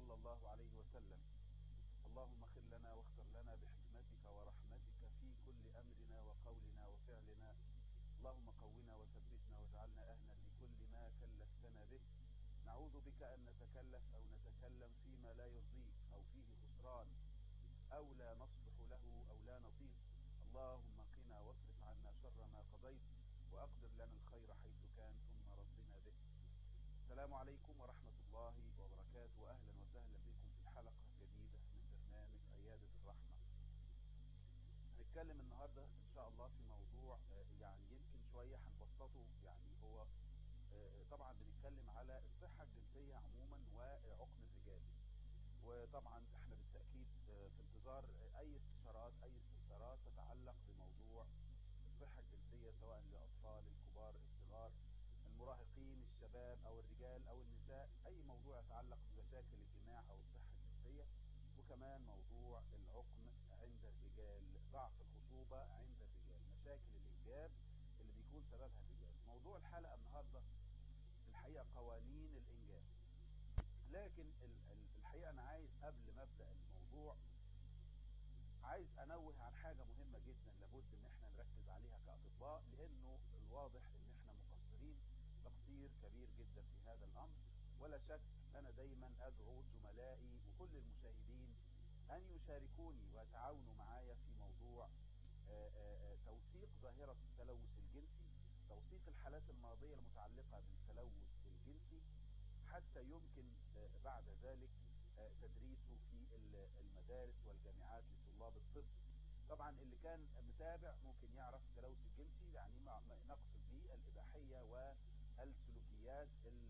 صلى الله عليه وسلم اللهم اغفر لنا واغفر لنا بحكمتك ورحمتك في كل أمرنا وقولنا وفعلنا اللهم قونا وثبتنا واجعلنا أهلا لكل ما كلفتنا به نعوذ بك أن نتكلف أو نتكلم فيما لا يرضيك أو فيه خسران أو لا نصلح له أو لا نطيق اللهم قنا واصرف عنا شر ما قضيت وأقدر لنا الخير حيث كان ثم رضنا به السلام عليكم ورحمة الله وبركاته وأهلا وسهلا بكم في حلقة جديدة من برنامج عيادة الرحمة هنتكلم النهاردة إن شاء الله في موضوع يعني يمكن شوية هنبسطه يعني هو طبعا بنتكلم على الصحة الجنسية عموما وعقم الرجال وطبعا احنا بالتأكيد في انتظار اي استشارات اي استفسارات تتعلق بموضوع الصحة الجنسية سواء للأطفال الكبار الصغار المراهقين الشباب او الرجال او النساء اي موضوع يتعلق بمشاكل الجماع او الصحة الجنسية وكمان موضوع العقم عند الرجال ضعف الخصوبة عند الرجال مشاكل الإنجاب اللي بيكون سببها الرجال موضوع الحلقة النهاردة الحقيقة قوانين الإنجاب لكن الحقيقة أنا عايز قبل ما أبدأ الموضوع عايز أنوه عن حاجة مهمة جدا لابد إن احنا نركز عليها كأطباء لأنه الواضح إن احنا مقصرين تقصير كبير جدا في هذا الأمر ولا شك أنا دايما أدعو زملائي وكل المشاهدين أن يشاركوني ويتعاونوا معايا في موضوع آآ آآ توثيق ظاهرة التلوث الجنسي توثيق الحالات الماضية المتعلقة بالتلوث الجنسي حتى يمكن بعد ذلك تدريسه في المدارس والجامعات لطلاب الطب طبعا اللي كان متابع ممكن يعرف التلوث الجنسي يعني نقصد به الإباحية والسلوكيات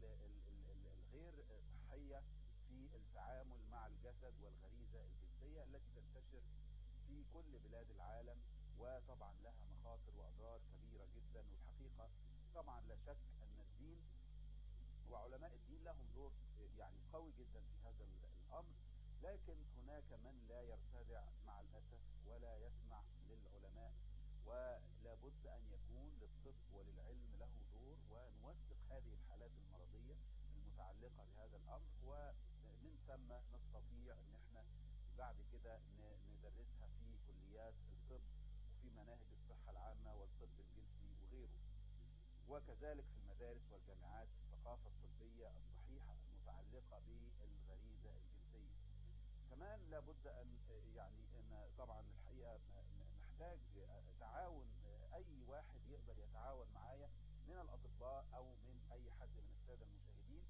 الغير صحية في التعامل مع الجسد والغريزة الجنسية التي تنتشر في كل بلاد العالم وطبعا لها مخاطر وأضرار كبيرة جدا والحقيقة طبعا لا شك أن الدين وعلماء الدين لهم دور يعني قوي جدا في هذا الأمر لكن هناك من لا يرتدع مع الأسف ولا يسمع للعلماء ولا بد أن يكون للطب وللعلم له دور ونوثق هذه الحالات المرضية المتعلقة بهذا الأمر ومن ثم نستطيع أن احنا بعد كده ندرسها في كليات الطب وفي مناهج الصحة العامة والطب الجنسي وغيره وكذلك في المدارس والجامعات الثقافة الطبية الصحيحة المتعلقة بالغريزة الجنسية كمان لابد أن يعني أن طبعا الحقيقة نحتاج تعاون أي واحد يقدر يتعاون معايا من الأطباء أو من أي حد من السادة المشاهدين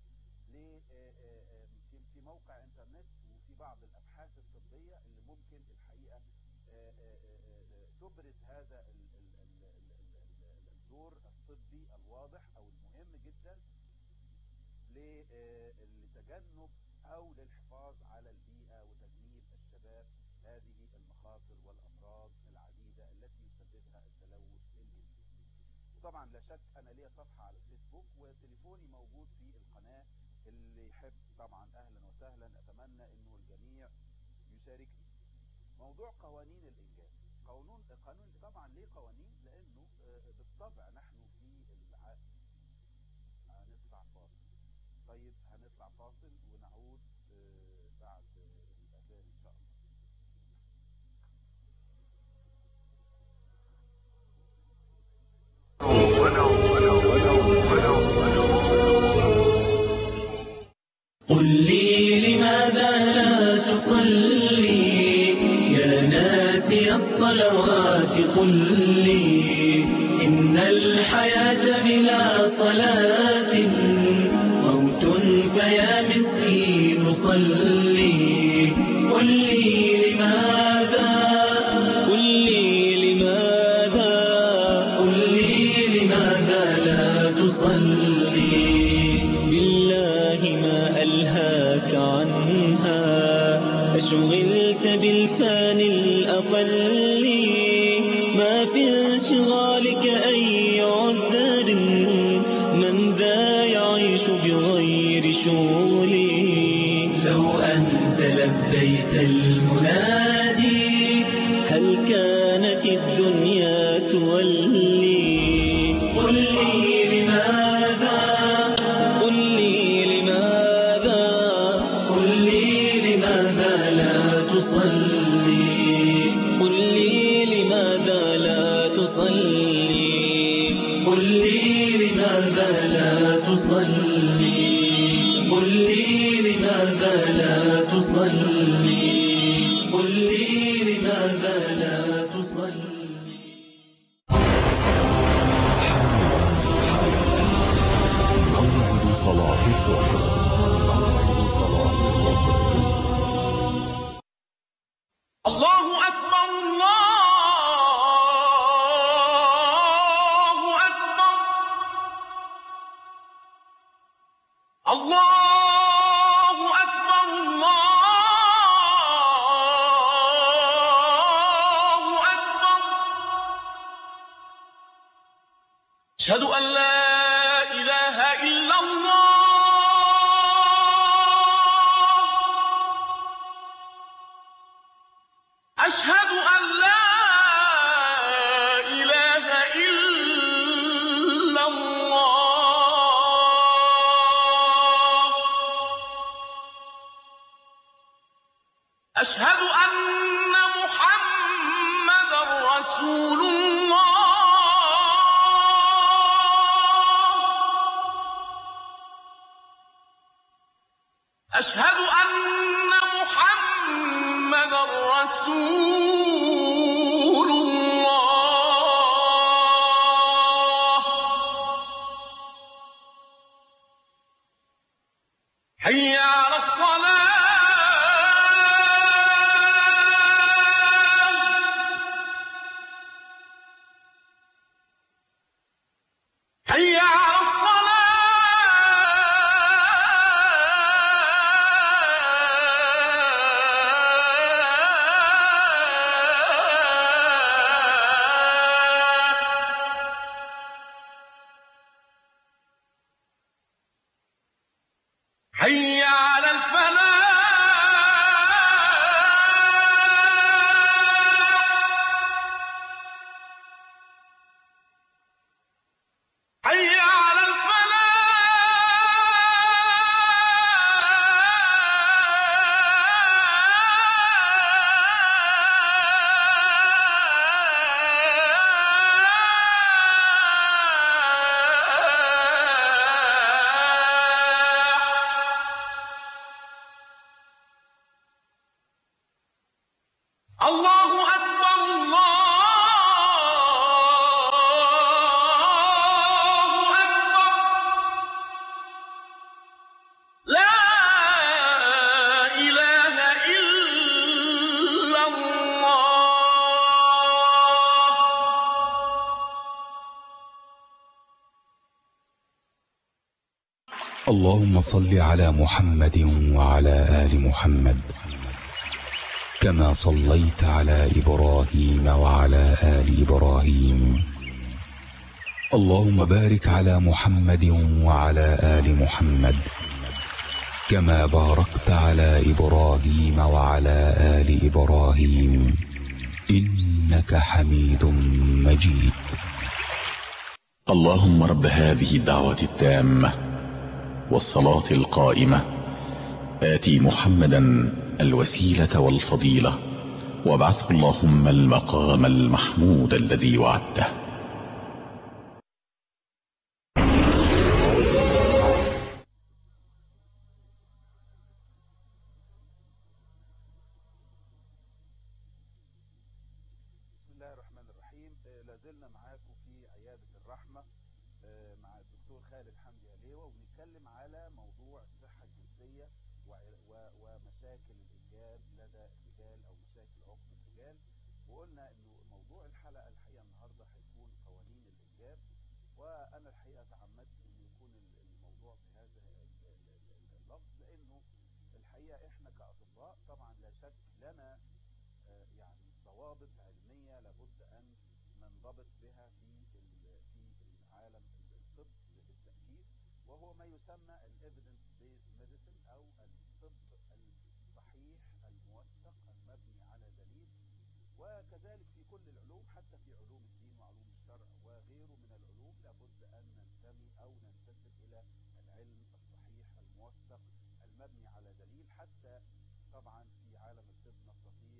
في موقع انترنت وفي بعض الأبحاث الطبية اللي ممكن الحقيقة تبرز هذا الدور الطبي الواضح أو المهم جدا لتجنب أو للحفاظ على البيئة وتجنيب الشباب هذه المخاطر والأمراض العديدة التي يسببها التلوث الجنسي وطبعا لا شك أنا ليا صفحة على الفيسبوك وتليفوني موجود في القناة اللي يحب طبعا أهلا وسهلا أتمنى أنه الجميع يشاركني موضوع قوانين الإنجاب قانون قانون طبعا ليه قوانين لأنه بالطبع نحن في الع... هنطلع فاصل طيب هنطلع فاصل ونعود بعد الأذان إن شاء الله قل لي لماذا لا تصلي يا ناسي الصلوات قل لي إن الحياة بلا صلاة موت فيا مسكين صلي قل لي لماذا قل لي لماذا قل لي لماذا لا تصلي بالله ما ألهاك عنها أشغلت بالفان الأقل ما في انشغالك أي عذر من ذا يعيش بغير شغلي لو أنت لبيت المنادي هل كانت الدنيا تولي قل لي لماذا قل لي لماذا قل لي تصلي قل لي لماذا لا تصلي قل لي لماذا لا تصلي قل لي لماذا لا تصلي قل لي لماذا لا تصلي موعد صلاة الظهر موعد صلاة الظهر الله أكبر الله أكبر الله أكبر الله أكبر أشهد أن لا إله إلا الله أشهد أن لا إله إلا الله أشهد أن محمدا رسول الله أشهد أن محمدا رسول الله حي على الصلاة حي على الصلاة حي على الفلاح حي على الفلاح الله أكبر الله أكبر لا إله إلا الله اللهم صل على محمد وعلى آل محمد كما صليت على إبراهيم وعلى آل إبراهيم اللهم بارك على محمد وعلى آل محمد كما باركت على إبراهيم وعلى آل إبراهيم إنك حميد مجيد اللهم رب هذه الدعوة التامة والصلاة القائمة آتي محمدا الوسيلة والفضيلة وابعثه اللهم المقام المحمود الذي وعدته بسم الله الرحمن الرحيم آه، لازلنا معاكم في عيادة الرحمة آه، مع الدكتور خالد حمدي عليوة وبنتكلم على موضوع الصحة الجنسية وع- و- ومشاكل الإنجاب لدى الرجال أو مشاكل عقم الرجال وقلنا إنه موضوع الحلقة الحقيقة النهاردة هيكون قوانين الإنجاب وأنا الحقيقة تعمدت إنه يكون ال- الموضوع بهذا ال- ال- ال- اللفظ لأنه الحقيقة إحنا كأطباء طبعا لا شك لنا آه، يعني ضوابط علمية لابد أن ننضبط بها في ال- في عالم الطب بالتأكيد وهو ما يسمى ال evidence based medicine أو الطب الصحيح الموثق المبني على دليل وكذلك في كل العلوم حتى في علوم الدين وعلوم الشرع وغيره من العلوم لابد أن ننتمي أو ننتسب إلى العلم الصحيح الموثق المبني على دليل حتى طبعا في عالم الطب نستطيع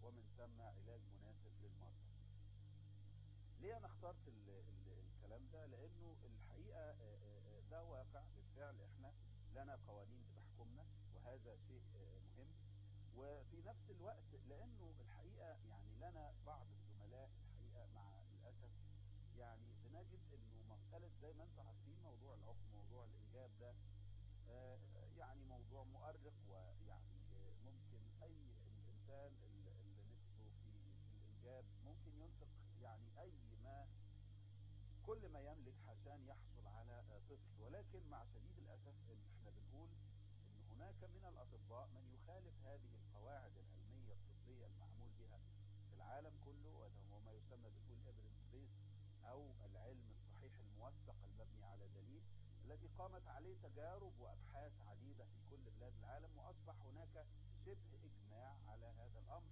ومن ثم علاج مناسب للمرضى ليه انا اخترت ال ال الكلام ده لانه الحقيقه آه، آه، آه، ده واقع بالفعل احنا لنا قوانين بتحكمنا وهذا شيء آه، مهم وفي نفس الوقت لانه الحقيقه يعني لنا بعض الزملاء الحقيقه مع الاسف يعني بنجد انه مساله زي ما انتم عارفين موضوع العقم موضوع الانجاب ده آه، يعني موضوع مؤرق ويعني آه، ممكن اي الانسان اللي اللي نفسه في في الانجاب ممكن ينفق يعني اي ما كل ما يملك عشان يحصل على آه، طفل ولكن مع شديد الاسف إن احنا بنقول ان هناك من الاطباء من يخالف هذه القواعد العلميه الطبيه المعمول بها في العالم كله وهو ما يسمى بنقول evidence based او العلم الصحيح الموثق المبني على دليل الذي قامت عليه تجارب وابحاث عديده في كل بلاد العالم واصبح هناك شبه اجماع على هذا الامر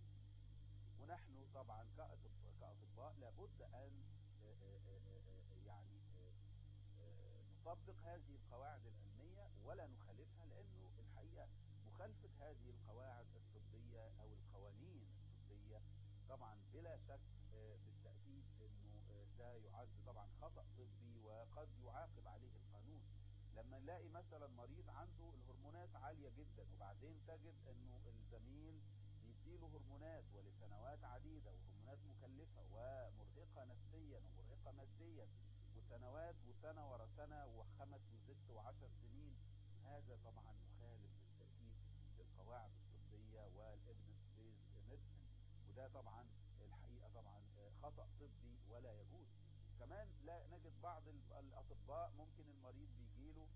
ونحن طبعا كأطب- كاطباء لابد ان آه، آه، آه، آه، يعني آه، آه، نطبق هذه القواعد العلميه ولا نخالفها لانه الحقيقه مخالفه هذه القواعد الطبيه او القوانين الطبيه طبعا بلا شك آه، بالتاكيد انه آه، ده يعد طبعا خطا طبي وقد يعاقب عليه القانون لما نلاقي مثلا مريض عنده الهرمونات عاليه جدا وبعدين تجد انه الزميل بيديله هرمونات ولسنوات عديده وهرمونات مكلفه ومرهقه نفسيا ومرهقه ماديا وسنوات وسنه ورا سنه وخمس وست وعشر سنين هذا طبعا مخالف بالتاكيد للقواعد الطبيه والايفيدنس بيزد ميديسن وده طبعا الحقيقه طبعا آه، خطا طبي ولا يجوز كمان لا نجد بعض ال- الاطباء ممكن المريض بيجيله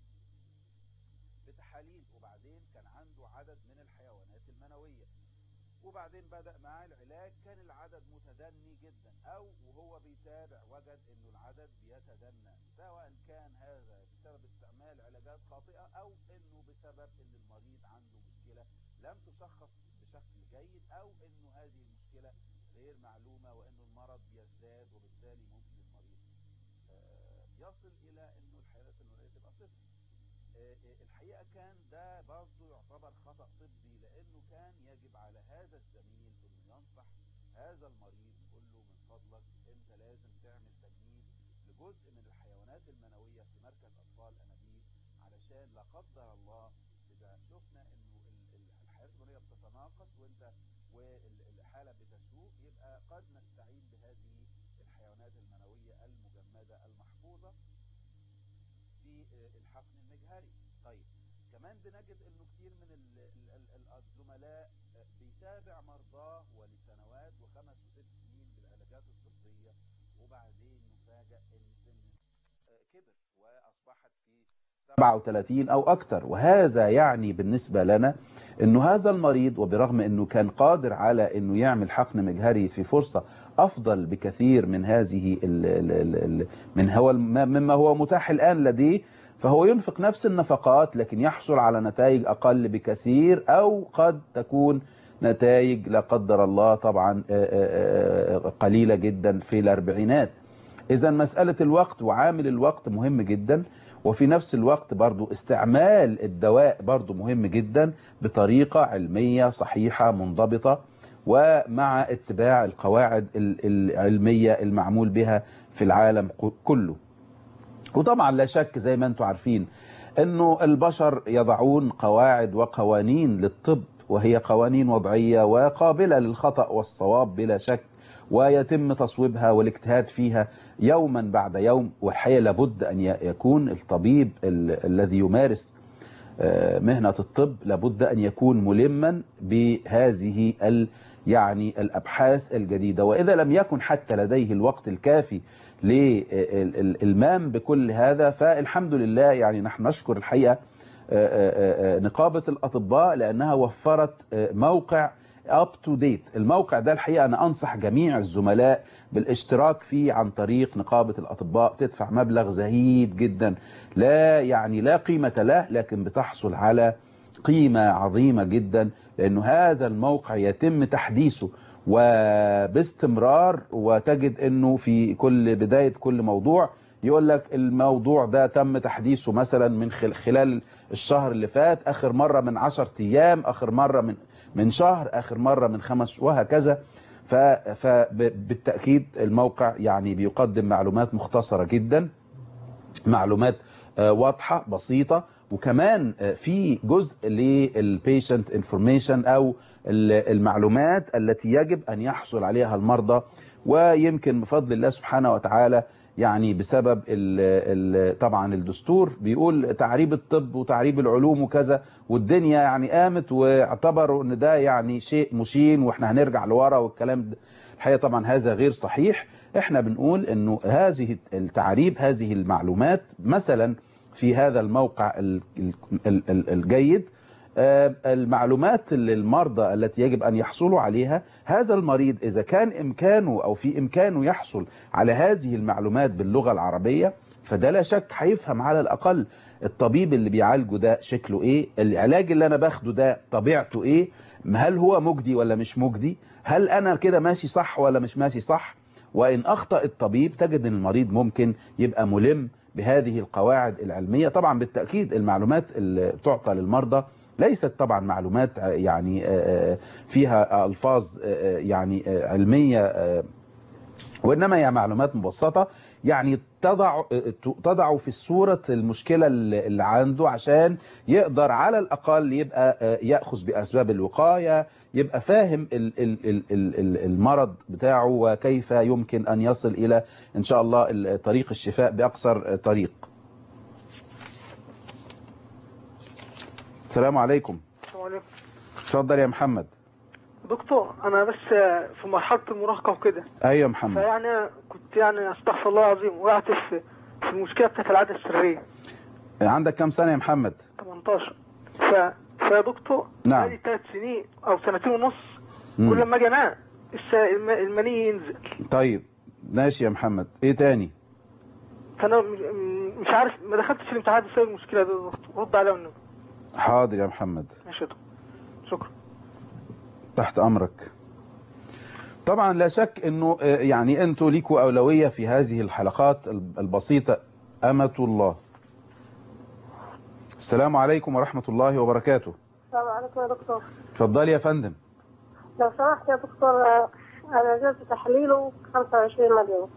بتحاليل وبعدين كان عنده عدد من الحيوانات المنويه وبعدين بدأ معاه العلاج كان العدد متدني جدا او وهو بيتابع وجد انه العدد بيتدنى سواء كان هذا بسبب استعمال علاجات خاطئة او انه بسبب ان المريض عنده مشكلة لم تشخص بشكل جيد او انه هذه المشكلة غير معلومة وانه المرض بيزداد وبالتالي ممكن المريض آه، يصل الى انه الحيوانات المنوية تبقى صفر آه، آه، الحقيقة كان ده برضه يعتبر خطأ طبي لأنه كان يجب على هذا الزميل أنه ينصح هذا المريض يقول له من فضلك أنت لازم تعمل تجميد لجزء من الحيوانات المنوية في مركز أطفال أنابيب علشان لا قدر الله إذا شفنا إنه ال- ال- الحيوانات المنوية بتتناقص وأنت والحالة بتسوء يبقى قد نستعين بهذه الحيوانات المنوية المجمدة المحفوظة في آه، الحقن المجهري طيب كمان بنجد انه كتير من ال- ال- ال- ال- الزملاء آه، بيتابع مرضاه ولسنوات وخمس وست سنين بالعلاجات الطبية وبعدين يفاجأ ان سن آه، كبر واصبحت في 37 او اكتر وهذا يعني بالنسبة لنا انه هذا المريض وبرغم انه كان قادر على انه يعمل حقن مجهري في فرصة افضل بكثير من هذه ال ال ال ال من هو الم- مما هو متاح الان لديه فهو ينفق نفس النفقات لكن يحصل على نتائج اقل بكثير او قد تكون نتائج لا قدر الله طبعا آه، آه، آه، قليلة جدا في الاربعينات اذا مسألة الوقت وعامل الوقت مهم جدا وفي نفس الوقت برضو استعمال الدواء برضو مهم جدا بطريقة علمية صحيحة منضبطة ومع اتباع القواعد ال- العلمية المعمول بها في العالم ك- كله وطبعا لا شك زي ما انتم عارفين انه البشر يضعون قواعد وقوانين للطب وهي قوانين وضعية وقابلة للخطأ والصواب بلا شك ويتم تصويبها والاجتهاد فيها يوما بعد يوم والحقيقة لابد أن ي- يكون الطبيب ال- الذي يمارس آه، مهنة الطب لابد أن يكون ملما بهذه ال يعني الأبحاث الجديدة وإذا لم يكن حتى لديه الوقت الكافي للإلمام بكل هذا فالحمد لله يعني نحن نشكر الحقيقة آه، آه، آه، نقابة الأطباء لأنها وفرت آه، موقع اب تو ديت الموقع ده الحقيقة أنا أنصح جميع الزملاء بالاشتراك فيه عن طريق نقابة الأطباء تدفع مبلغ زهيد جدا لا يعني لا قيمة له لكن بتحصل على قيمة عظيمة جدا لأنه هذا الموقع يتم تحديثه وباستمرار وتجد أنه في كل بداية كل موضوع يقول لك الموضوع ده تم تحديثه مثلا من خل- خلال الشهر اللي فات اخر مره من 10 ايام اخر مره من من شهر اخر مره من خمس وهكذا ف- فبالتاكيد الموقع يعني بيقدم معلومات مختصره جدا معلومات آه، واضحه بسيطه وكمان آه، في جزء للبيشنت انفورميشن او ال- المعلومات التي يجب ان يحصل عليها المرضى ويمكن بفضل الله سبحانه وتعالى يعني بسبب ال ال طبعا الدستور بيقول تعريب الطب وتعريب العلوم وكذا والدنيا يعني قامت واعتبروا ان ده يعني شيء مشين واحنا هنرجع لورا والكلام ده الحقيقه طبعا هذا غير صحيح احنا بنقول انه هذه التعريب هذه المعلومات مثلا في هذا الموقع ال- ال- ال- ال- الجيد آه، المعلومات للمرضى التي يجب أن يحصلوا عليها هذا المريض إذا كان إمكانه أو في إمكانه يحصل على هذه المعلومات باللغة العربية فده لا شك هيفهم على الأقل الطبيب اللي بيعالجه ده شكله إيه العلاج اللي أنا باخده ده طبيعته إيه هل هو مجدي ولا مش مجدي هل أنا كده ماشي صح ولا مش ماشي صح وإن أخطأ الطبيب تجد أن المريض ممكن يبقى ملم بهذه القواعد العلمية طبعا بالتأكيد المعلومات اللي تعطى للمرضى ليست طبعا معلومات آه، يعني آه، آه، فيها ألفاظ آه، آه، يعني آه، علمية آه، وإنما هي معلومات مبسطة يعني تضع تضع في الصورة المشكلة اللي اللي عنده عشان يقدر على الأقل يبقى آه، يأخذ بأسباب الوقاية يبقى فاهم ال- ال- ال- ال- ال- المرض بتاعه وكيف يمكن أن يصل إلى إن شاء الله ال- طريق الشفاء بأقصر طريق السلام عليكم السلام عليكم اتفضل يا محمد دكتور انا بس في مرحله المراهقه وكده ايوه يا محمد فيعني كنت يعني استغفر الله العظيم وقعت في في المشكله بتاعت العاده السريه عندك كام سنة يا محمد 18 ف فيا دكتور نعم. بقالي ثلاث سنين او سنتين ونص مم. كل ما اجي انام الس- الم- المني ينزل طيب ماشي يا محمد ايه تاني فانا م- م- مش عارف ما دخلتش الامتحان بسبب المشكله دي يا دكتور رد عليها والنبي حاضر يا محمد ماشي يا دكتور شكرا تحت امرك طبعا لا شك انه آه، يعني انتوا ليكوا اولوية في هذه الحلقات الب- البسيطة امة الله السلام عليكم ورحمة الله وبركاته السلام عليكم يا دكتور اتفضلي يا فندم لو سمحت يا دكتور آه، انا جبت تحليله 25 مليون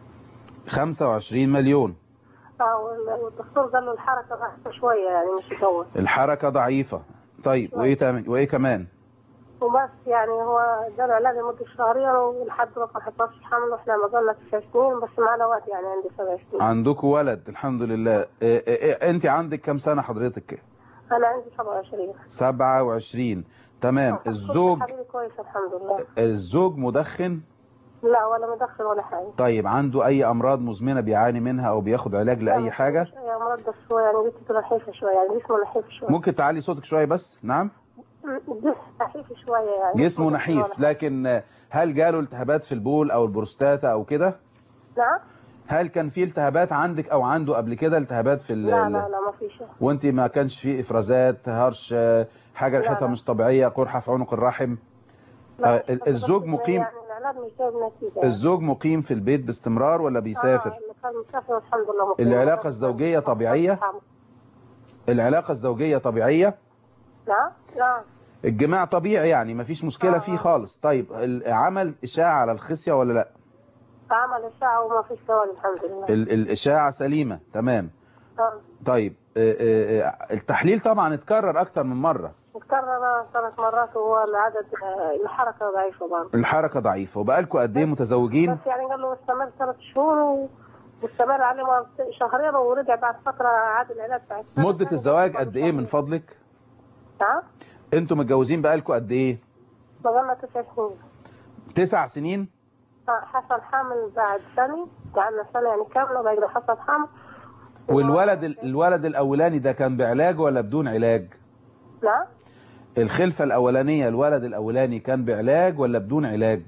25 مليون اه وال- والدكتور قال له الحركه ضعيفه شويه يعني مش قوي الحركة ضعيفة طيب وايه تام- وايه كمان وبس يعني هو اداله علاج لمده شهرين ولحد ما ما حصلش حمل واحنا ما زلنا تسع سنين بس معنا وقت يعني عندي سبع سنين عندكوا ولد الحمد لله إيه إيه انت عندك كام سنة حضرتك انا عندي 27 27 تمام الزوج حبيبي كويس الحمد لله الزوج مدخن لا ولا مدخن ولا حاجه طيب عنده اي امراض مزمنه بيعاني منها او بياخد علاج لاي حاجه يا مرض بس شويه يعني جسمه نحيفه شويه يعني جسمه نحيف شويه ممكن تعلي صوتك شويه بس نعم جسمه نحيف شويه يعني جسمه نحيف لكن هل جاله التهابات في البول او البروستاتا او كده نعم هل كان في التهابات عندك او عنده قبل كده التهابات في ال لا لا لا ما فيش وانت ما كانش في افرازات هرش آه، حاجه لا، ريحتها لا. مش طبيعيه قرحه في عنق الرحم لا، آه، ال- الزوج بس مقيم يعني العلاج مش جايب نتيجه يعني. الزوج مقيم في البيت باستمرار ولا بيسافر آه كان مسافر الحمد لله مقيم. العلاقة الزوجية طبيعية؟ العلاقه الزوجيه طبيعيه نعم نعم الجماع طبيعي يعني مفيش مشكله فيه خالص طيب ال- عمل اشاعه على الخصيه ولا لا عمل الساعة وما فيش سواد الحمد لله ال- الاشاعه سليمه تمام آه. طيب آه، آه، آه، التحليل طبعا اتكرر اكتر من مره اتكرر ثلاث مرات وهو العدد آه، الحركة ضعيفة برضه الحركه ضعيفه وبقالكم قد ايه متزوجين بس يعني قال له استمر ثلاث شهور و- واستمر عليه مرة شهرين ورجع بعد فترة عاد العلاج بعد سنة. مده الزواج قد ايه من فضلك نعم انتوا متجوزين بقالكم قد ايه بقالنا تسع سنين تسع سنين آه، حصل حمل بعد سنة قعدنا سنة يعني كاملة بعد حصل حمل والولد ال- الولد الاولاني ده كان بعلاج ولا بدون علاج نعم الخلفه الاولانيه الولد الاولاني كان بعلاج ولا بدون علاج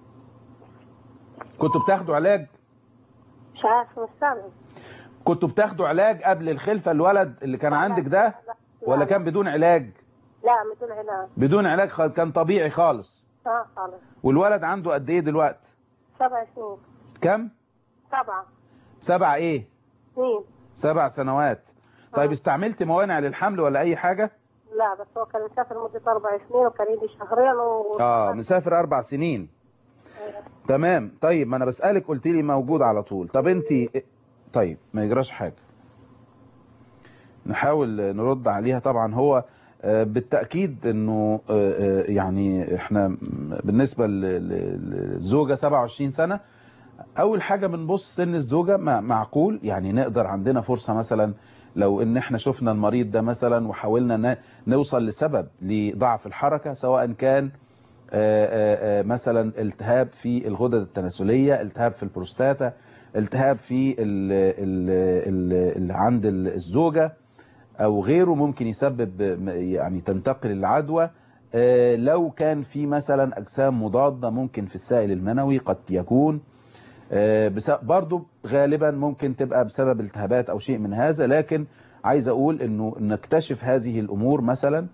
كنتوا بتاخدوا علاج مش عارف مستعمل كنتوا بتاخدوا علاج قبل الخلفه الولد اللي كان عندك ده ولا كان بدون علاج لا بدون علاج بدون علاج خ- كان طبيعي خالص اه خالص والولد عنده قد ايه دلوقتي سبع سنين كم سبعة سبعة ايه سنين سبع سنوات طيب آه. استعملت موانع للحمل ولا اي حاجة لا بس هو كان مسافر مدة أربع سنين وكان يجي شهرين و... اه مسافر اربع سنين تمام طيب ما انا بسألك قلت لي موجود على طول طب انت طيب ما يجراش حاجة نحاول نرد عليها طبعا هو آه، بالتأكيد انه آه، آه، يعني احنا م- بالنسبة ل- ل- للزوجة 27 سنة اول حاجة بنبص سن الزوجة مع- معقول يعني نقدر عندنا فرصة مثلا لو ان احنا شفنا المريض ده مثلا وحاولنا ن- نوصل لسبب لضعف الحركة سواء كان آه، آه، آه، مثلا التهاب في الغدد التناسلية التهاب في البروستاتا التهاب في ال ال ال اللي عند الزوجة او غيره ممكن يسبب م- يعني تنتقل العدوى آه، لو كان في مثلا اجسام مضادة ممكن في السائل المنوي قد يكون آه، بس- برضو غالبا ممكن تبقى بسبب التهابات او شيء من هذا لكن عايز اقول انه نكتشف هذه الامور مثلا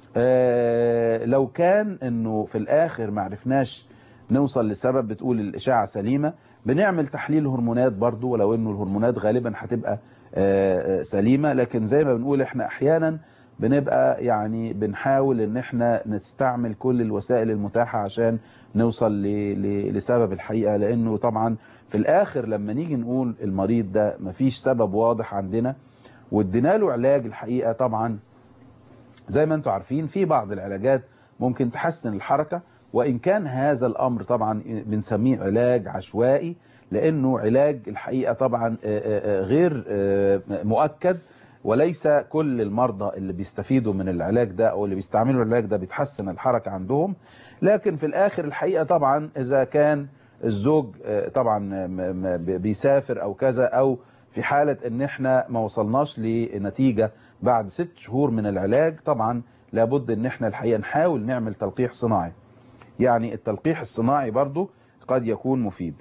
آه، لو كان انه في الاخر ما عرفناش نوصل لسبب بتقول الاشاعة سليمة بنعمل تحليل هرمونات برضو ولو انه الهرمونات غالبا هتبقى آه، آه، سليمة لكن زي ما بنقول احنا احيانا بنبقى يعني بنحاول ان احنا نستعمل كل الوسائل المتاحة عشان نوصل ل- ل- لسبب الحقيقة لانه طبعا في الاخر لما نيجي نقول المريض ده مفيش سبب واضح عندنا وادينا له علاج الحقيقة طبعا زي ما انتم عارفين في بعض العلاجات ممكن تحسن الحركة وإن كان هذا الأمر طبعا بنسميه علاج عشوائي لأنه علاج الحقيقة طبعا آه، آه، آه، غير آه، مؤكد وليس كل المرضى اللي بيستفيدوا من العلاج ده أو اللي بيستعملوا العلاج ده بيتحسن الحركة عندهم لكن في الآخر الحقيقة طبعا إذا كان الزوج آه، طبعا م- م- بيسافر أو كذا أو في حالة ان احنا ما وصلناش لنتيجة بعد ست شهور من العلاج طبعا لابد ان احنا الحقيقة نحاول نعمل تلقيح صناعي يعني التلقيح الصناعي برضو قد يكون مفيد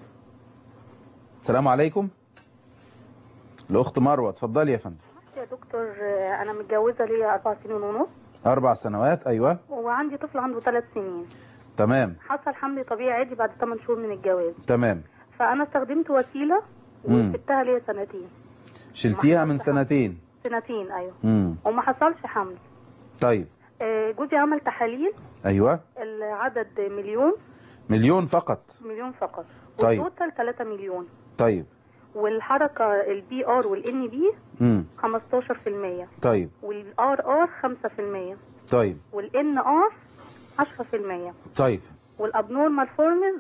السلام عليكم الاخت مروة اتفضلي يا فندم يا دكتور آه، انا متجوزه ليا اربع سنين ونص اربع سنوات ايوه وعندي طفل عنده ثلاث سنين تمام حصل حمل طبيعي عادي بعد 8 شهور من الجواز تمام فانا استخدمت وسيله مم. وسبتها ليا سنتين شلتيها من سنتين سنتين ايوه امم وما حصلش حمل طيب آه، جوزي عمل تحاليل ايوه العدد مليون مليون فقط مليون فقط طيب. والتوتال 3 مليون طيب والحركه البي ار والان بي امم 15% طيب والار ار 5% طيب والان ار 10% طيب والابنورمال فورمز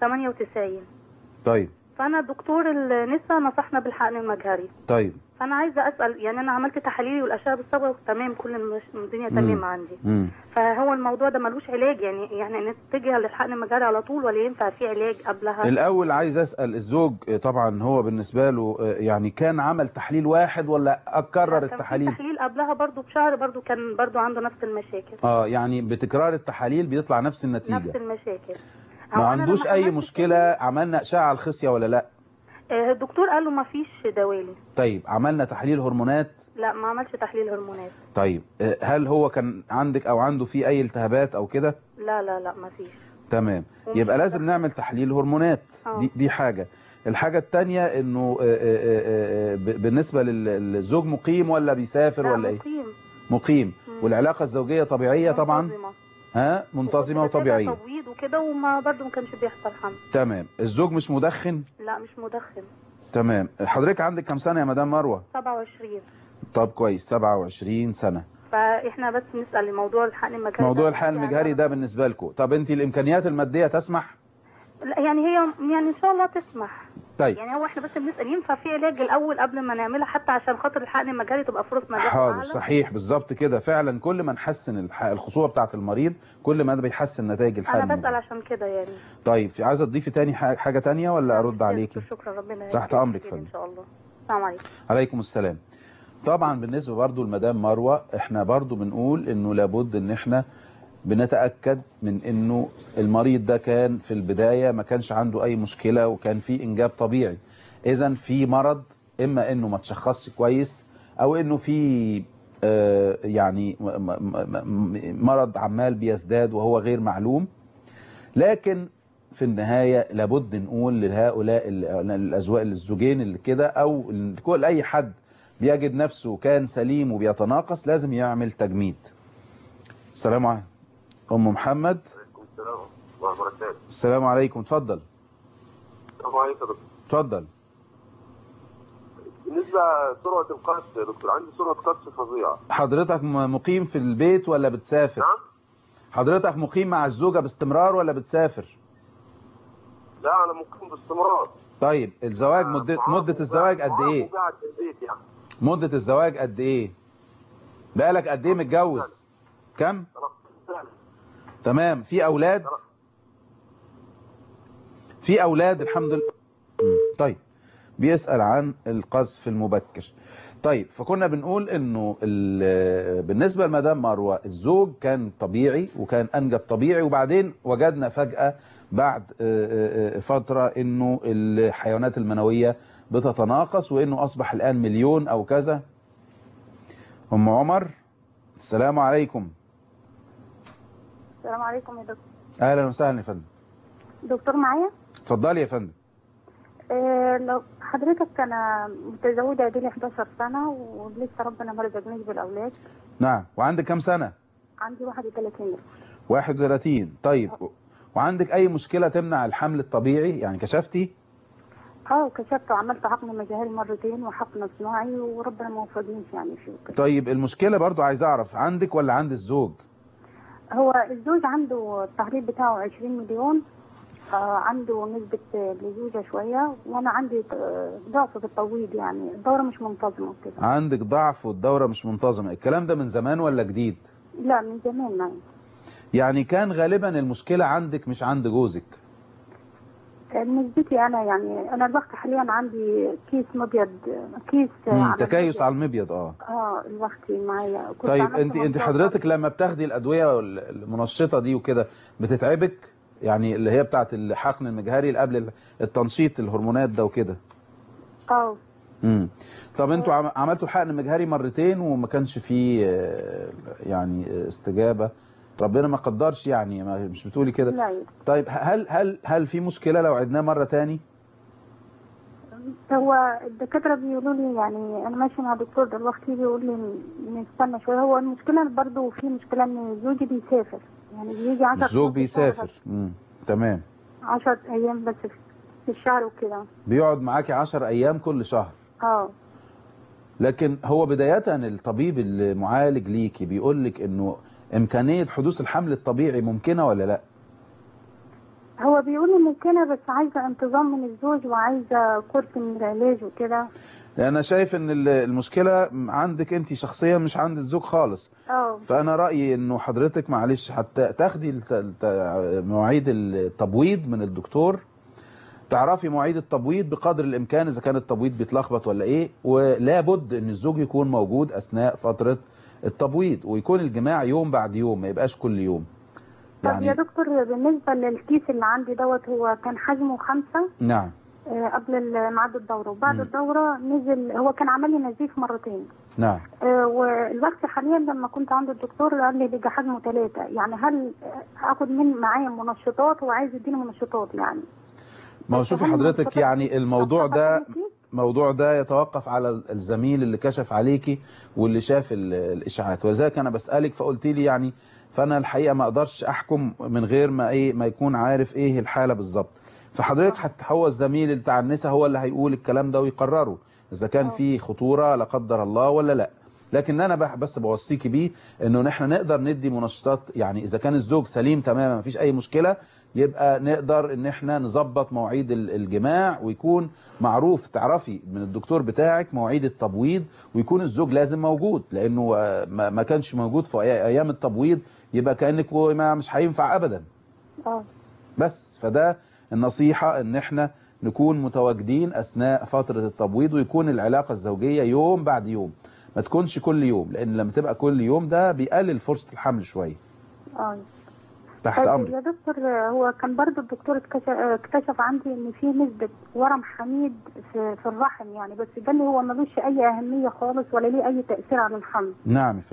98 طيب فانا دكتور النساء نصحنا بالحقن المجهري طيب فانا عايزه اسال يعني انا عملت تحاليلي والاشعه بالصبغه تمام كل المش- الدنيا تمام مم. عندي امم فهو الموضوع ده ملوش علاج يعني يعني نتجه للحقن المجهري على طول ولا ينفع في علاج قبلها الأول عايز أسأل الزوج آه، طبعا هو بالنسبة له آه، يعني كان عمل تحليل واحد ولا أكرر كان في التحاليل تحليل قبلها برضو بشهر برضو كان برضو عنده نفس المشاكل اه يعني بتكرار التحاليل بيطلع نفس نفس النتيجة المشاكل ما هو أنا عندوش لما أي عملت مشكلة عملنا أشعة على الخصية ولا لا آه، الدكتور قال له ما فيش دوالي طيب عملنا تحليل هرمونات لا ما عملش تحليل هرمونات طيب آه، هل هو كان عندك أو عنده فيه أي التهابات أو كده لا لا لا ما فيش تمام ومش يبقى لازم مدخل. نعمل تحليل هرمونات آه. دي, دي حاجة الحاجة التانية انه آه، آه، آه، آه، ب- بالنسبة لل- للزوج مقيم ولا بيسافر لا ولا ايه مقيم مقيم مم. والعلاقة الزوجية طبيعية طبعا منتظمة. ها منتظمة وكنت بتابع وطبيعية تبويض وكده وما برضو ما كانش بيحصل حمل تمام الزوج مش مدخن لا مش مدخن تمام حضرتك عندك كام سنة يا مدام مروة 27 طب كويس 27 سنة فاحنا بس نسال موضوع الحقن المجهري موضوع ده الحقن يعني المجهري ده بالنسبة لكم طب انت الامكانيات المادية تسمح لا يعني هي يعني ان شاء الله تسمح طيب يعني هو احنا بس بنسال ينفع في علاج الاول قبل ما نعملها حتى عشان خاطر الحقن المجهري تبقى فرص نجاح حاضر اعلى صحيح بالظبط كده فعلا كل ما نحسن الح- الخصوبة بتاعة المريض كل ما ده بيحسن نتائج الحقن انا بسال المجهري. عشان كده يعني طيب في عايزة تضيفي تاني حاجة حاجة تانية ولا ارد عليكي شكرا ربنا تحت يهديك أمرك كتير فندم. ان شاء الله السلام عليكم عليكم السلام طبعا بالنسبة برضو لمدام مروة احنا برضو بنقول انه لابد ان احنا بنتأكد من انه المريض ده كان في البداية ما كانش عنده اي مشكلة وكان في انجاب طبيعي اذا في مرض اما انه ما تشخصش كويس او انه في آه، يعني م- م- م- مرض عمال بيزداد وهو غير معلوم لكن في النهاية لابد نقول لهؤلاء ال- الأزواج الزوجين اللي كده أو ال- كل أي حد بيجد نفسه كان سليم وبيتناقص لازم يعمل تجميد السلام عليكم أم محمد السلام ورحمة الله وبركاته السلام عليكم اتفضل السلام عليكم يا دكتور اتفضل بالنسبة لسرعة القذف يا دكتور عندي سرعة قذف فظيعة حضرتك م- مقيم في البيت ولا بتسافر نعم حضرتك مقيم مع الزوجة باستمرار ولا بتسافر لا أنا ممكن باستمرار طيب الزواج مدة مدة الزواج قد ايه وقاعد في البيت يعني مدة الزواج قد ايه بقالك قد ايه متجوز كم تمام في اولاد في اولاد الحمد لله مم. طيب بيسأل عن القذف المبكر طيب فكنا بنقول انه ال- بالنسبة لمدام مروة الزوج كان طبيعي وكان انجب طبيعي وبعدين وجدنا فجأة بعد آه، آه، فترة انه الحيوانات المنوية بتتناقص وانه اصبح الان مليون او كذا ام عمر السلام عليكم السلام عليكم يا دكتور اهلا وسهلا يا فندم دكتور معايا اتفضلي يا فندم آه لو حضرتك انا متزوجه دي 11 سنه ولسه ربنا ما رزقنيش بالاولاد نعم وعندك كم سنة عندي 31 سنه 31 طيب وعندك اي مشكلة تمنع الحمل الطبيعي يعني كشفتي اه كشفت وعملت حقن مجهري مرتين وحقن صناعي وربنا ما وفقنيش يعني فيه وكده. طيب المشكلة برضو عايز اعرف عندك ولا عند الزوج هو الزوج عنده التحرير بتاعه 20 مليون آه عنده نسبة آه، لزوجة شوية وأنا عندي آه، ضعف في التبويض يعني الدورة مش منتظمة كده عندك ضعف والدورة مش منتظمة الكلام ده من زمان ولا جديد لا من زمان يعني يعني كان غالبا المشكلة عندك مش عند جوزك نسبتي أنا يعني أنا الوقت حاليا عندي كيس مبيض كيس آه، مم، على تكيس المبيض. على المبيض اه اه الوقت معايا كنت طيب عملت انت انت موضوع حضرتك لما بتاخدي الادويه وال- المنشطه دي وكده بتتعبك يعني اللي هي بتاعه الحقن المجهري اللي قبل التنشيط الهرمونات ده وكده اه امم طب انتوا عم- عملتوا الحقن المجهري مرتين وما كانش فيه آه، يعني آه، استجابه ربنا ما قدرش يعني ما مش بتقولي كده لا طيب هل هل هل في مشكله لو عدناه مره تاني هو الدكاترة بيقولوا لي يعني أنا ماشية مع دكتور دلوقتي بيقول لي نستنى شوية هو المشكلة برضو في مشكلة إن زوجي بيسافر يعني بيجي 10 الزوج بيسافر امم تمام 10 أيام بس في الشهر وكده بيقعد معاكي 10 ايام كل شهر اه لكن هو بداية الطبيب المعالج ليكي بيقول لك انه امكانية حدوث الحمل الطبيعي ممكنة ولا لا هو بيقول لي ممكنة بس عايزة انتظام من الزوج وعايزة كورس من العلاج وكده انا شايف ان ال- المشكلة عندك انت شخصيا مش عند الزوج خالص اه فانا رأيي انه حضرتك معلش حتى تاخدي الت- الت- مواعيد التبويض من الدكتور تعرفي مواعيد التبويض بقدر الامكان اذا كان التبويض بيتلخبط ولا ايه ولا بد ان الزوج يكون موجود اثناء فترة التبويض ويكون الجماع يوم بعد يوم ما يبقاش كل يوم طب يا دكتور بالنسبة للكيس اللي عندي دوت هو كان حجمه خمسة نعم آه، قبل ال- ميعاد الدورة وبعد مم. الدورة نزل هو كان عمل لي نزيف مرتين نعم آه، والوقت حاليا لما كنت عند الدكتور قال لي بيجي حجمه ثلاثة يعني هل آه، اخد من معايا منشطات وعايز يديني منشطات يعني ما هو شوفي حضرتك يعني الموضوع ده موضوع ده يتوقف على الزميل اللي كشف عليكي واللي شاف ال- الاشاعات ولذلك انا بسالك فقلت لي يعني فانا الحقيقه ما اقدرش احكم من غير ما ايه ما يكون عارف ايه الحاله بالظبط فحضرتك حتى هو الزميل بتاع النساء هو اللي هيقول الكلام ده ويقرره اذا كان في خطوره لا قدر الله ولا لا لكن انا بح- بس بوصيكي بيه انه نحن نقدر ندي منشطات يعني اذا كان الزوج سليم تماما ما فيش اي مشكله يبقى نقدر ان احنا نظبط مواعيد ال- الجماع ويكون معروف تعرفي من الدكتور بتاعك مواعيد التبويض ويكون الزوج لازم موجود لانه آه، ما ما كانش موجود في أي- ايام التبويض يبقى كانك هو ما مش هينفع ابدا اه بس فده النصيحة ان احنا نكون متواجدين اثناء فترة التبويض ويكون العلاقة الزوجية يوم بعد يوم ما تكونش كل يوم لان لما تبقى كل يوم ده بيقلل فرصة الحمل شوية اه تحت طيب امرك يا دكتور آه، هو كان برضو الدكتور اكتشف, آه، اكتشف عندي ان في نسبة ورم حميد في, في الرحم يعني بس قال لي هو ملوش اي اهمية خالص ولا ليه اي تأثير على الحمل نعم يا فندم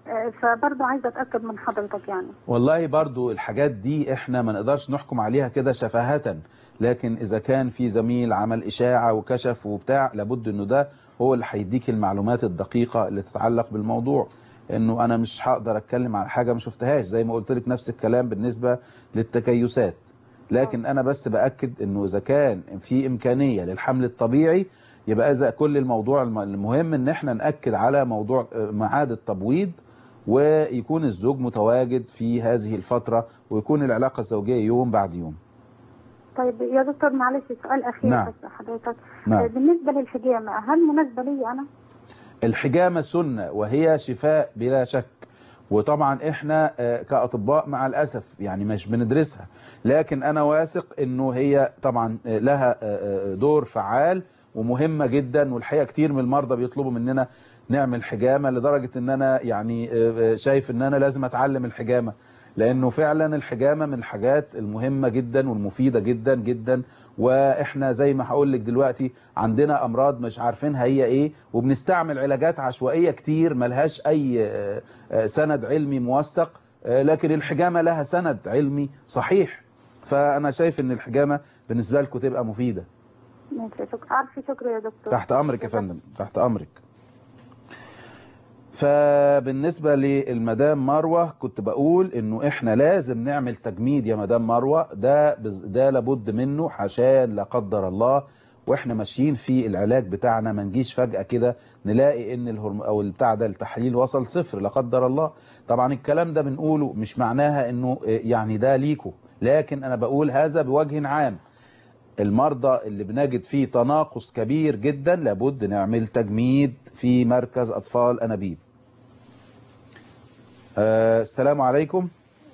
آه، فبرضه عايزه اتاكد من حضرتك يعني والله برضو الحاجات دي احنا ما نقدرش نحكم عليها كده شفاهة لكن اذا كان في زميل عمل اشاعة وكشف وبتاع لابد انه ده هو اللي هيديك المعلومات الدقيقة اللي تتعلق بالموضوع انه انا مش هقدر اتكلم عن حاجة ما شفتهاش زي ما قلت لك نفس الكلام بالنسبة للتكيسات لكن انا بس باكد انه اذا كان في امكانية للحمل الطبيعي يبقى اذا كل الموضوع الم- المهم ان احنا ناكد على موضوع آه، ميعاد التبويض ويكون الزوج متواجد في هذه الفترة ويكون العلاقة الزوجية يوم بعد يوم طيب يا دكتور معلش سؤال اخير نعم. بس حضرتك نعم. آه، بالنسبه للحجامه هل مناسبه لي انا الحجامة سنة وهي شفاء بلا شك وطبعا احنا آه، كأطباء مع الأسف يعني مش بندرسها لكن أنا واثق انه هي طبعا آه، لها آه، آه، دور فعال ومهمة جدا والحقيقة كتير من المرضى بيطلبوا مننا نعمل حجامة لدرجة ان انا يعني آه، آه، شايف ان انا لازم اتعلم الحجامة لانه فعلا الحجامة من الحاجات المهمة جدا والمفيدة جدا جدا واحنا زي ما هقول لك دلوقتي عندنا امراض مش عارفينها هي ايه وبنستعمل علاجات عشوائية كتير ملهاش اي آه، آه، سند علمي موثق آه، لكن الحجامة لها سند علمي صحيح فانا شايف ان الحجامة بالنسبة لكم تبقى مفيدة ماشي شكرا الف شكر يا دكتور تحت امرك يا فندم تحت امرك فبالنسبة للمدام مروة كنت بقول انه احنا لازم نعمل تجميد يا مدام مروة ده بز- ده لابد منه عشان لا قدر الله واحنا ماشيين في العلاج بتاعنا ما نجيش فجأة كده نلاقي ان الهرم او البتاع ده التحليل وصل صفر لا قدر الله طبعا الكلام ده بنقوله مش معناها انه إيه، يعني ده ليكو لكن انا بقول هذا بوجه عام المرضى اللي بنجد فيه تناقص كبير جدا لابد نعمل تجميد في مركز أطفال أنابيب آه السلام عليكم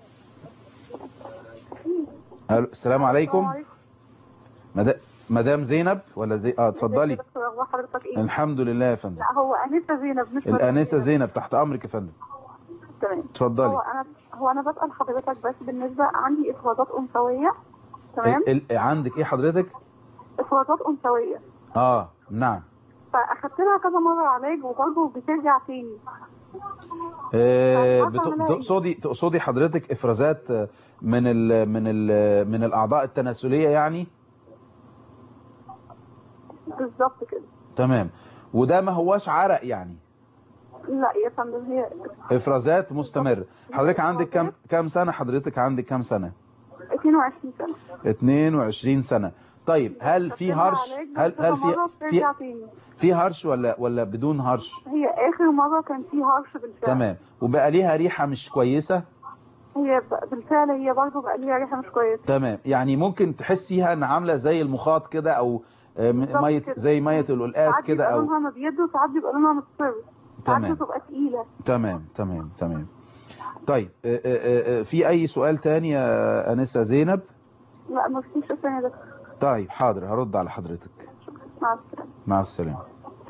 ألو، السلام عليكم مدا- مدام زينب ولا زي اه اتفضلي دكتور اخبار حضرتك ايه الحمد لله يا فندم لا هو انسه زينب مش الانسه زينب تحت امرك يا فندم تمام اتفضلي. هو انا هو انا بسال حضرتك بس بالنسبه عندي افرازات انثويه تمام ال- ال- عندك ايه حضرتك افرازات انثويه اه نعم فاخدت لها كذا مره علاج وبرضه بترجع تاني آه، طب بت- أعمل إيه؟ تقصدي تقصدي حضرتك افرازات آه، من ال من ال من الاعضاء التناسليه يعني بالظبط كده تمام وده ما هواش عرق يعني لا يا فندم هي افرازات مستمر حضرتك عندك كم كم سنه حضرتك عندك كم سنه 22 سنه 22 سنه طيب هل في خدت لها هرش علاج هل كذا هل في مرة في بترجع تاني في هرش ولا ولا بدون هرش هي اخر مره كان في هرش بالفعل تمام وبقى ليها ريحه مش كويسه هي ب- بالفعل هي برضه بقى ليها ريحه مش كويسه تمام يعني ممكن تحسيها ان عامله زي المخاط كده او آه، م- بالظبط ميه كده. زي ميه القلقاس ساعات كده بيبقى او لونها مبيض وساعات بيبقى لونها مصفر ساعات تمام. بتبقى تقيله تمام تمام تمام طيب آه، آه، آه، في اي سؤال تاني يا انسه زينب لا ما فيش شكرا يا دكتور طيب حاضر هرد على حضرتك مع السلامه مع السلامة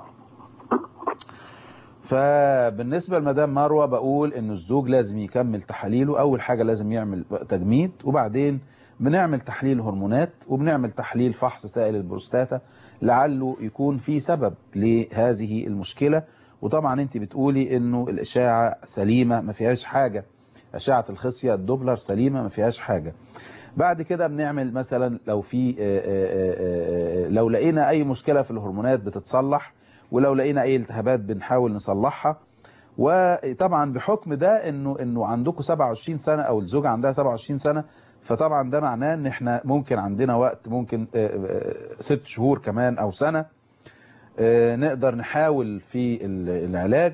فبالنسبة لمدام مروة بقول ان الزوج لازم يكمل تحاليله اول حاجة لازم يعمل تجميد وبعدين بنعمل تحليل هرمونات وبنعمل تحليل فحص سائل البروستاتا لعله يكون في سبب لهذه المشكلة وطبعا انت بتقولي انه الاشاعة سليمة ما فيهاش حاجة اشعة الخصية الدوبلر سليمة ما فيهاش حاجة بعد كده بنعمل مثلا لو في آه، آه، آه، لو لقينا اي مشكلة في الهرمونات بتتصلح ولو لقينا اي التهابات بنحاول نصلحها وطبعا بحكم ده انه انه عندكم 27 سنة او الزوجة عندها 27 سنة فطبعا ده معناه ان احنا ممكن عندنا وقت ممكن آه، آه، ست شهور كمان او سنة آه، نقدر نحاول في ال- العلاج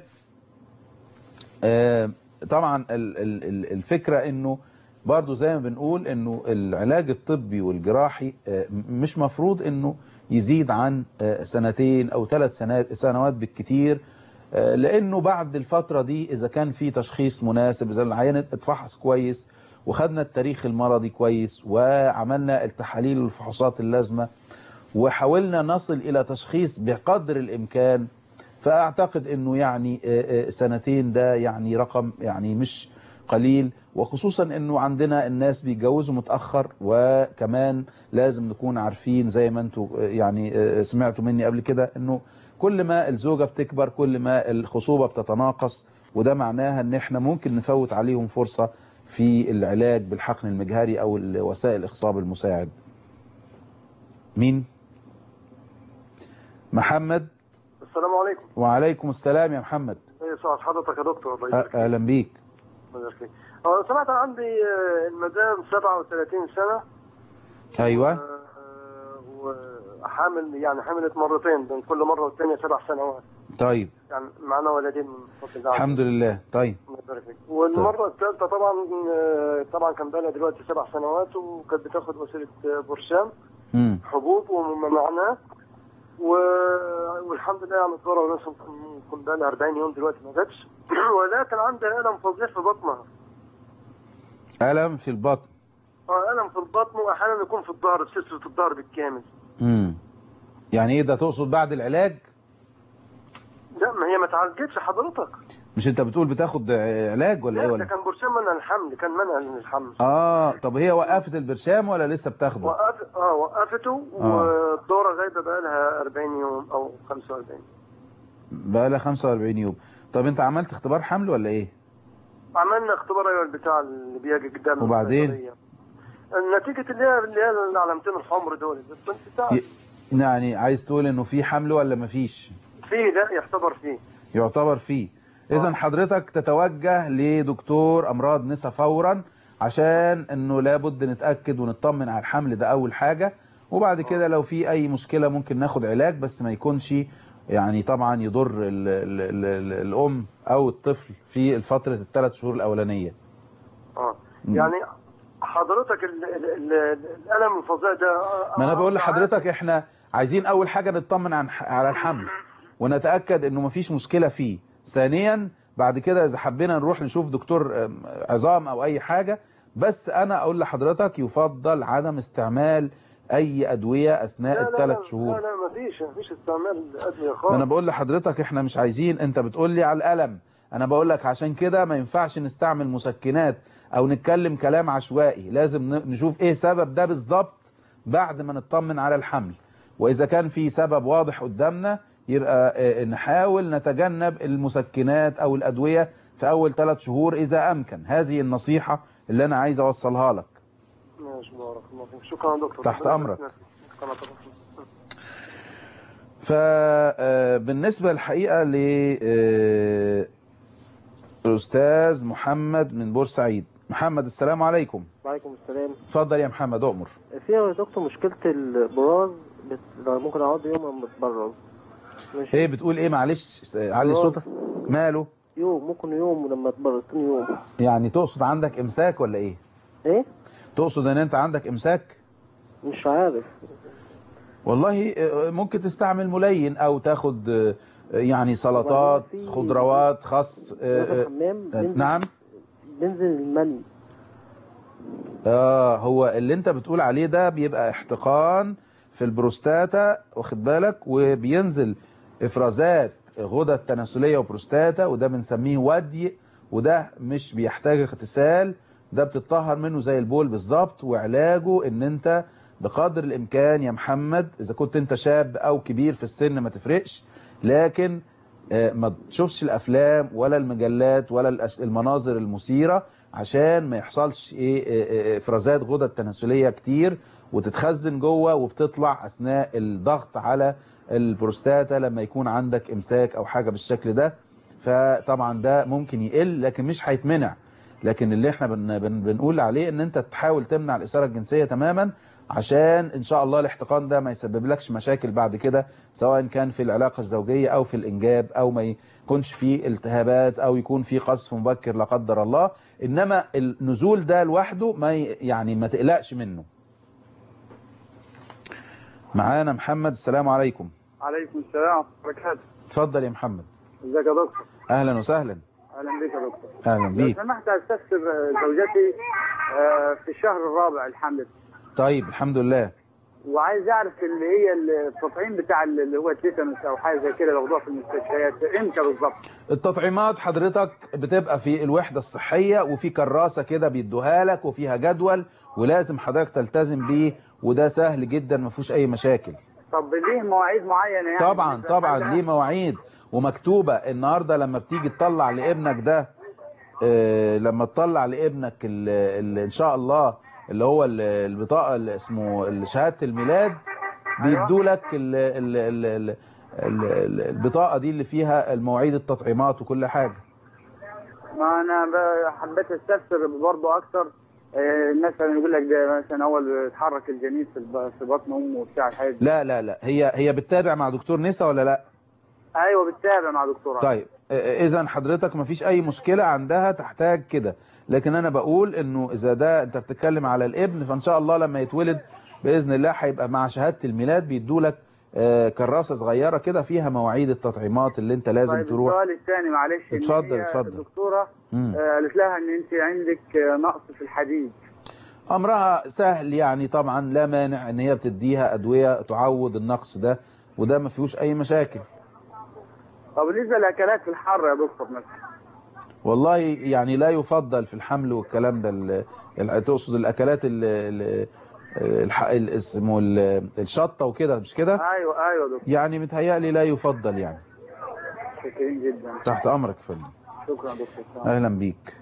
آه، طبعا ال- ال- ال- الفكرة انه برضو زي ما بنقول انه العلاج الطبي والجراحي آه، مش مفروض انه يزيد عن آه، سنتين او ثلاث سنوات سنوات بالكتير آه، لانه بعد الفترة دي اذا كان في تشخيص مناسب اذا العيان اتفحص كويس وخدنا التاريخ المرضي كويس وعملنا التحاليل والفحوصات اللازمة وحاولنا نصل الى تشخيص بقدر الامكان فاعتقد انه يعني آه، آه، سنتين ده يعني رقم يعني مش قليل وخصوصا انه عندنا الناس بيتجوزوا متأخر وكمان لازم نكون عارفين زي ما انتوا آه، يعني آه، سمعتوا مني قبل كده انه كل ما الزوجة بتكبر كل ما الخصوبة بتتناقص وده معناها ان احنا ممكن نفوت عليهم فرصة في العلاج بالحقن المجهري او وسائل الاخصاب المساعد مين محمد السلام عليكم وعليكم السلام يا محمد ايه سعد حضرتك يا دكتور الله يبارك أ- اهلا بيك الله يبارك فيك اه سمعت أنا عندي آه، المدام 37 سنة ايوه آه، وحامل يعني حملت مرتين بين كل مرة والثانية سبع سنوات طيب يعني معنا ولدين من فضل الله الحمد لله طيب الله يبارك فيك والمرة الثالثة طبعا آه، طبعا كان بقى دلوقتي سبع سنوات وكانت بتاخد وسيلة آه، برشام مم. حبوب ومنعناه و... والحمد لله يعني الدورة وناس كنت بقى لها 40 يوم دلوقتي ما جاتش ولكن عندها ألم فظيع في بطنها ألم في البطن اه ألم في البطن وأحيانا يكون في الظهر في سلسلة الظهر بالكامل مم. يعني ايه ده تقصد بعد العلاج لا ما هي ما تعالجتش حضرتك مش انت بتقول بتاخد علاج ولا ايه لا ده ولا كان برشام منع الحمل كان منع من الحمل اه طب هي وقفت البرشام ولا لسه بتاخده وقف... اه وقفته والدورة غايبة بقى لها 40 يوم أو 45 بقى لها 45 يوم طب انت عملت اختبار حمل ولا ايه عملنا اختبار ايوه البتاع اللي بيجي قدام وبعدين؟ الصيدلية. النتيجة اللي هي اللي هي العلامتين الحمر دول بس انت تعرف ي- يعني عايز تقول انه في حمل ولا مفيش فيه ده يعتبر فيه يعتبر فيه اذا حضرتك تتوجه لدكتور امراض نسا فورا عشان انه لابد نتاكد ونطمن على الحمل ده اول حاجه وبعد كده لو في اي مشكله ممكن ناخد علاج بس ما يكونش يعني طبعا يضر ال ال ال ال الام او الطفل في الفتره الثلاث شهور الاولانيه اه مم. يعني حضرتك ال ال ال الالم الفظيع ده آه، ما انا آه، بقول آه، لحضرتك احنا عايزين اول حاجه نطمن عن على الحمل ونتاكد انه مفيش مشكله فيه ثانيا بعد كده اذا حبينا نروح نشوف دكتور آم، عظام او اي حاجه بس انا اقول لحضرتك يفضل عدم استعمال اي ادويه اثناء لا لا الثلاث لا شهور لا لا ما فيش ما فيش استعمال ادويه ما خالص انا بقول لحضرتك احنا مش عايزين انت بتقول لي على الالم انا بقول لك عشان كده ما ينفعش نستعمل مسكنات او نتكلم كلام عشوائي لازم ن- نشوف ايه سبب ده بالظبط بعد ما نطمن على الحمل واذا كان في سبب واضح قدامنا يبقى آه، نحاول نتجنب المسكنات او الادوية في اول ثلاث شهور اذا امكن هذه النصيحة اللي انا عايز اوصلها لك ماشي بارك الله فيك شكرا يا دكتور تحت أمرك. شكرا دكتور. فبالنسبة الحقيقة ل آه، الأستاذ محمد من بورسعيد محمد السلام عليكم وعليكم السلام اتفضل يا محمد أؤمر في يا دكتور مشكلة البراز بت... ممكن اقعد يوم لما اتبرز ماشي ايه بتقول ايه معلش علي براز. صوتك ماله يوم ممكن يوم لما اتبرز تاني يوم يعني تقصد عندك امساك ولا ايه ايه تقصد ان انت عندك امساك مش عارف والله آه، ممكن تستعمل ملين او تاخد آه، يعني سلطات وبعدين في- خضروات خس آه، في آه، الحمام آه، بنزل- نعم بنزل المني اه هو اللي انت بتقول عليه ده بيبقى احتقان في البروستاتا واخد بالك وبينزل افرازات غدد تناسليه وبروستاتا وده بنسميه ودي وده مش بيحتاج اغتسال ده بتطهر منه زي البول بالظبط وعلاجه ان انت بقدر الامكان يا محمد اذا كنت انت شاب او كبير في السن ما تفرقش لكن آه، ما تشوفش الافلام ولا المجلات ولا الأش- المناظر المثيره عشان ما يحصلش ايه إيه، إيه، افرازات غدد تناسليه كتير وتتخزن جوه وبتطلع اثناء الضغط على البروستاتا لما يكون عندك امساك او حاجه بالشكل ده فطبعا ده ممكن يقل لكن مش هيتمنع لكن اللي احنا بن بن بنقول عليه ان انت تحاول تمنع الاثاره الجنسيه تماما عشان ان شاء الله الاحتقان ده ما يسبب لكش مشاكل بعد كده سواء كان في العلاقه الزوجيه او في الانجاب او ما يكونش في التهابات او يكون في قذف مبكر لا قدر الله انما النزول ده لوحده ما ي- يعني ما تقلقش منه معانا محمد السلام عليكم عليكم السلام ورحمة الله وبركاته اتفضل يا محمد ازيك يا دكتور اهلا وسهلا اهلا بك يا دكتور اهلا لو بيك سمحت استفسر زوجتي آه، في الشهر الرابع الحمل طيب الحمد لله وعايز اعرف اللي هي التطعيم بتاع اللي هو التيتانوس او حاجه زي كده موضوع في المستشفيات امتى بالظبط؟ التطعيمات حضرتك بتبقى في الوحدة الصحية وفي كراسة كده بيدوها لك وفيها جدول ولازم حضرتك تلتزم بيه وده سهل جدا ما فيهوش اي مشاكل طب ليه مواعيد معينه يعني طبعا طبعا ليه مواعيد ومكتوبة النهاردة لما بتيجي تطلع لابنك ده آه، لما تطلع لابنك ال- ال- ان شاء الله اللي هو ال- البطاقة اللي اسمه شهادة الميلاد بيدوا لك ال- ال- ال- ال- ال- ال- البطاقة دي اللي فيها المواعيد التطعيمات وكل حاجة ما انا ب- حبيت استفسر برضه اكتر آه، مثلا يقول لك ده مثلا اول اتحرك الجنين في الب- في بطن امه وبتاع الحاجات دي لا لا لا هي هي بتتابع مع دكتور نسا ولا لا ايوه بتتابع مع دكتوره طيب اذا حضرتك مفيش اي مشكلة عندها تحتاج كده لكن انا بقول انه اذا ده انت بتتكلم على الابن فان شاء الله لما يتولد باذن الله هيبقى مع شهادة الميلاد بيدولك آه، كراسة صغيرة كده فيها مواعيد التطعيمات اللي انت لازم طيب تروح السؤال الثاني معلش إن اتفضل، هي اتفضل. الدكتوره مم. آه، قالت لها ان انت عندك آه، نقص في الحديد امرها سهل يعني طبعا لا مانع ان هي بتديها ادوية تعوض النقص ده وده ما فيهوش اي مشاكل طب بالنسبه للاكلات في الحر يا دكتور مثلا والله يعني لا يفضل في الحمل والكلام ده ال- ال- تقصد الاكلات ال- ال- الح- ال- اسمه ال- الشطه وكده مش كده ايوه ايوه يا دكتور يعني متهيألي لا يفضل يعني شاكرين جدا تحت امرك يا فندم شكرا يا دكتور اهلا بيك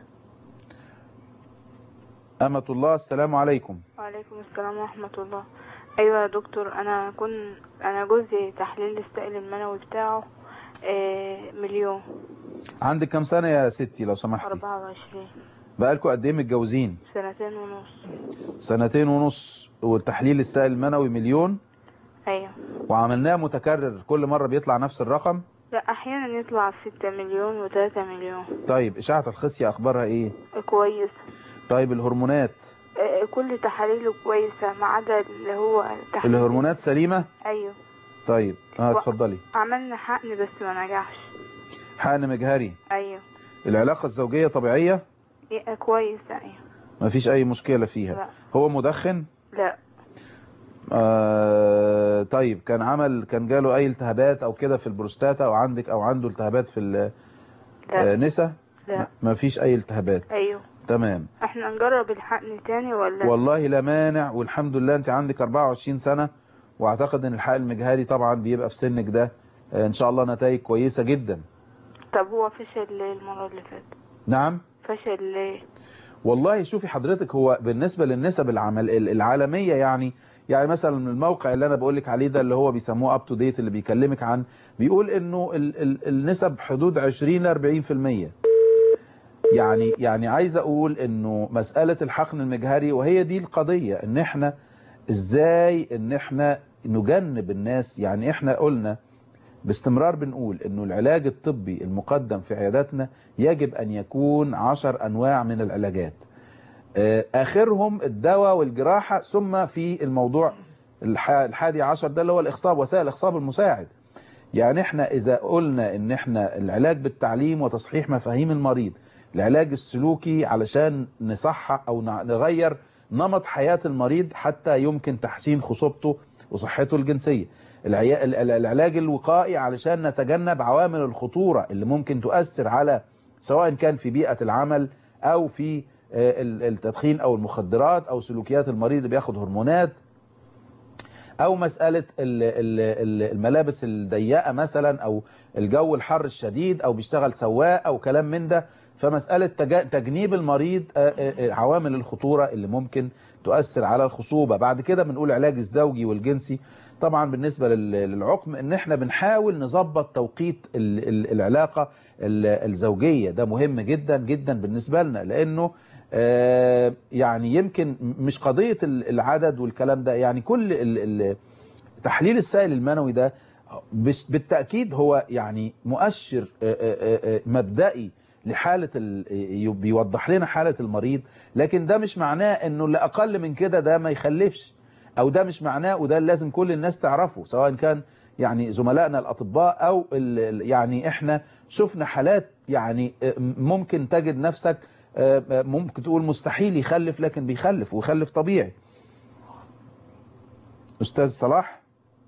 أمة الله السلام عليكم وعليكم السلام ورحمة الله أيوة يا دكتور أنا كن أنا جوزي تحليل السائل المنوي بتاعه آه مليون عندك كم سنة يا ستي لو سمحتي أربعة وعشرين بقالكوا قد ايه متجوزين سنتين ونص سنتين ونص والتحليل السائل المنوي مليون أيوة وعملناه متكرر كل مرة بيطلع نفس الرقم لا أحيانا يطلع ستة مليون وتلاتة مليون طيب إشاعة الخصية أخبارها إيه كويس طيب الهرمونات آه كل تحاليله كويسة ما عدا اللي هو تحليل الهرمونات سليمة أيوة طيب اه و- اتفضلي عملنا حقن بس ما نجحش حقن مجهري أيوة العلاقة الزوجية طبيعية إيه، كويس أيوة مفيش أي مشكلة فيها لا. هو مدخن لا آه طيب كان عمل كان جاله أي التهابات أو كده في البروستاتا أو عندك أو عنده التهابات في ال- لا. آه، نسا لا مفيش أي التهابات أيوة تمام احنا نجرب الحقن تاني ولا والله لا مانع والحمد لله انت عندك 24 سنة واعتقد ان الحقن المجهري طبعا بيبقى في سنك ده آه، ان شاء الله نتائج كويسة جدا طب هو فشل ليه المرة اللي فاتت نعم فشل ليه والله شوفي حضرتك هو بالنسبة للنسب العمل العالمية يعني يعني مثلا من الموقع اللي انا بقول لك عليه ده اللي هو بيسموه اب تو ديت اللي بيكلمك عن بيقول انه ال ال النسب حدود 20 ل 40% يعني يعني عايز اقول انه مسألة الحقن المجهري وهي دي القضية ان احنا ازاي ان احنا نجنب الناس يعني احنا قلنا باستمرار بنقول انه العلاج الطبي المقدم في عياداتنا يجب ان يكون عشر انواع من العلاجات آه، اخرهم الدواء والجراحة ثم في الموضوع الح- الحادي عشر ده اللي هو الاخصاب وسائل الاخصاب المساعد يعني احنا اذا قلنا ان احنا العلاج بالتعليم وتصحيح مفاهيم المريض العلاج السلوكي علشان نصحح او نع- نغير نمط حياة المريض حتى يمكن تحسين خصوبته وصحته الجنسية العيا- ال- ال- العلاج الوقائي علشان نتجنب عوامل الخطورة اللي ممكن تؤثر على سواء كان في بيئة العمل او في آه، ال- التدخين او المخدرات او سلوكيات المريض اللي بياخد هرمونات او مسألة ال- ال- ال- الملابس الضيقة مثلا او الجو الحر الشديد او بيشتغل سواق او كلام من ده فمسألة تجا- تجنيب المريض آه، آه، آه، عوامل الخطورة اللي ممكن تؤثر على الخصوبة بعد كده بنقول علاج الزوجي والجنسي طبعا بالنسبة لل- للعقم ان احنا بنحاول نظبط توقيت ال- ال- العلاقة ال- الزوجية ده مهم جدا جدا بالنسبة لنا لانه آه، يعني يمكن مش قضية ال- العدد والكلام ده يعني كل ال- ال- تحليل السائل المنوي ده بس- بالتأكيد هو يعني مؤشر آه، آه، آه، مبدئي لحالة ال- بيوضح لنا حالة المريض لكن ده مش معناه انه اللي اقل من كده ده ما يخلفش او ده مش معناه وده لازم كل الناس تعرفه سواء كان يعني زملائنا الاطباء او ال- ال- يعني احنا شفنا حالات يعني آه، ممكن تجد نفسك آه، آه، ممكن تقول مستحيل يخلف لكن بيخلف ويخلف طبيعي استاذ صلاح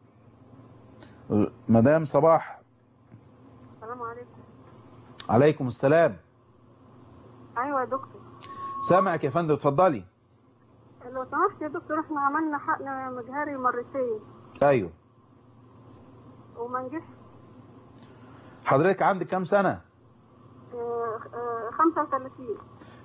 مدام صباح السلام عليكم عليكم السلام ايوه يا دكتور سامعك يا فندم اتفضلي لو سمحت يا دكتور احنا عملنا حقن مجهري مرتين ايوه وما نجحش حضرتك عندك كام سنة آه، آه، 35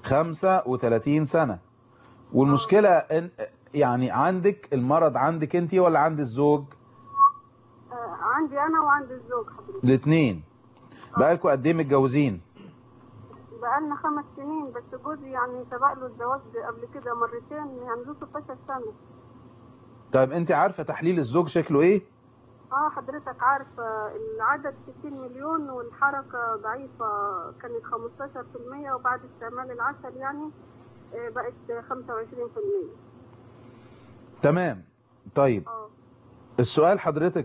35 سنة والمشكلة إن يعني عندك المرض عندك انت ولا عند الزوج آه، عندي انا وعندي الزوج حضرتك الاثنين بقالكوا قد ايه متجوزين بقالنا خمس سنين بس جوزي يعني سبق له الزواج قبل كده مرتين يعني له 16 سنة طيب انت عارفة تحليل الزوج شكله ايه اه حضرتك عارف آه، العدد 60 مليون والحركة ضعيفة كانت 15% وبعد استعمال العسل يعني آه، بقت 25% تمام طيب اه السؤال حضرتك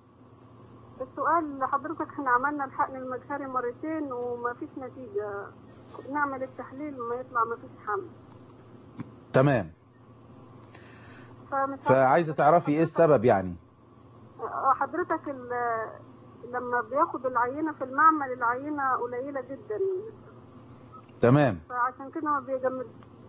السؤال لحضرتك احنا عملنا الحقن المجهري مرتين وما فيش نتيجة نعمل التحليل ما يطلع ما فيش حمل تمام فمش عارفة- فعايزة تعرفي ايه السبب يعني آه، حضرتك ال- لما بياخد العينة في المعمل العينة قليلة جدا تمام فعشان كده ما بيجمد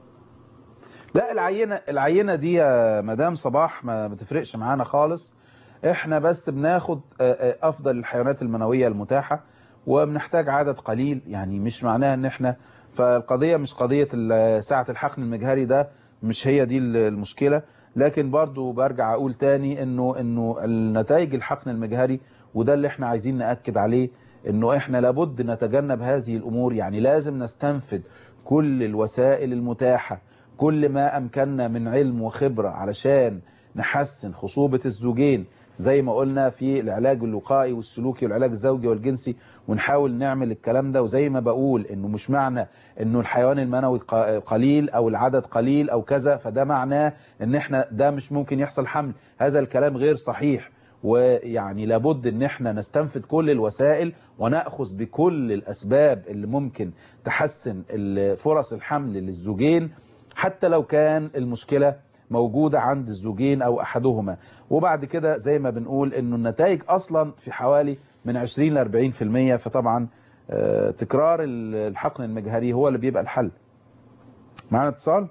لا العينة العينة دي يا مدام صباح ما بتفرقش معانا خالص احنا بس بناخد آه، آه، افضل الحيوانات المنوية المتاحة وبنحتاج عدد قليل يعني مش معناها ان احنا فالقضية مش قضية ال- ساعة الحقن المجهري ده مش هي دي المشكلة لكن برضو برجع اقول تاني انه انه النتائج الحقن المجهري وده اللي احنا عايزين نأكد عليه انه احنا لابد نتجنب هذه الامور يعني لازم نستنفد كل الوسائل المتاحة كل ما امكننا من علم وخبرة علشان نحسن خصوبة الزوجين زي ما قلنا في العلاج الوقائي والسلوكي والعلاج الزوجي والجنسي ونحاول نعمل الكلام ده وزي ما بقول انه مش معنى انه الحيوان المنوي ق- قليل او العدد قليل او كذا فده معناه ان احنا ده مش ممكن يحصل حمل هذا الكلام غير صحيح ويعني لابد ان احنا نستنفد كل الوسائل ونأخذ بكل الاسباب اللي ممكن تحسن ال- فرص الحمل للزوجين حتى لو كان المشكلة موجودة عند الزوجين او احدهما وبعد كده زي ما بنقول انه النتائج اصلا في حوالي من 20 ل 40% فطبعا آه، تكرار ال- الحقن المجهري هو اللي بيبقى الحل معنا اتصال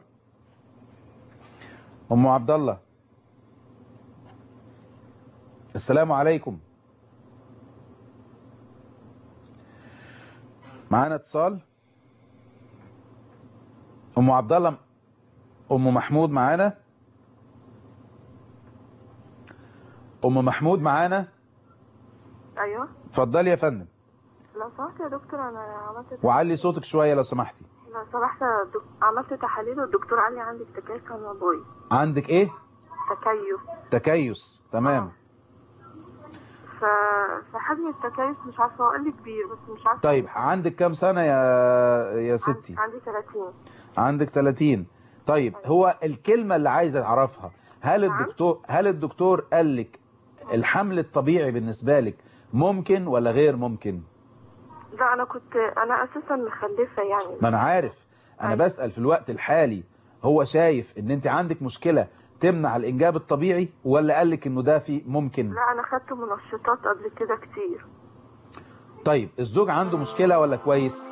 ام عبد الله السلام عليكم معانا اتصال ام عبد الله ام محمود معانا ام محمود معانا ايوه اتفضلي يا فندم لو سمحت يا دكتور انا عملت وعلي صوتك شويه لو سمحتي لو سمحت يا دك... عملت تحاليل والدكتور قال لي عندك تكيس عضوي عندك ايه تكيس تكيس تمام ف... فحجم التكيس مش عارفه هو قال لي كبير بس مش عارفه طيب عندك كام سنه يا يا ستي عندي 30 عندك 30 طيب هو الكلمة اللي عايز اعرفها هل نعم. الدكتور هل الدكتور قال لك الحمل الطبيعي بالنسبة لك ممكن ولا غير ممكن لا انا كنت انا اساسا مخلفه يعني ما انا عارف انا بسأل في الوقت الحالي هو شايف ان انت عندك مشكلة تمنع الانجاب الطبيعي ولا قال لك انه ده في ممكن لا انا خدت منشطات قبل كده كتير طيب الزوج عنده مشكلة ولا كويس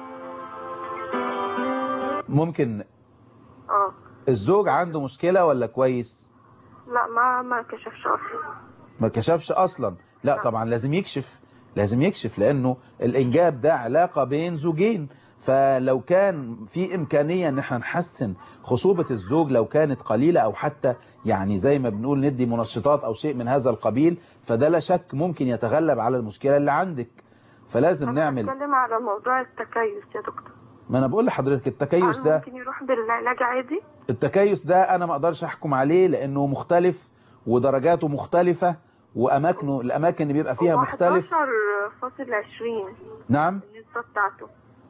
ممكن اه الزوج عنده مشكلة ولا كويس لا ما ما كشفش اصلا ما كشفش اصلا لا طبعا لازم يكشف لازم يكشف لانه الانجاب ده علاقة بين زوجين فلو كان في امكانية ان احنا نحسن خصوبة الزوج لو كانت قليلة او حتى يعني زي ما بنقول ندي منشطات او شيء من هذا القبيل فده لا شك ممكن يتغلب على المشكلة اللي عندك فلازم نعمل بتكلم على موضوع التكيس يا دكتور ما انا بقول لحضرتك التكيس هل ده ممكن يروح بالعلاج عادي التكيس ده انا ما اقدرش احكم عليه لانه مختلف ودرجاته مختلفة واماكنه الاماكن اللي بيبقى فيها هو مختلف 11 فاصل 20 نعم النسبة بتاعته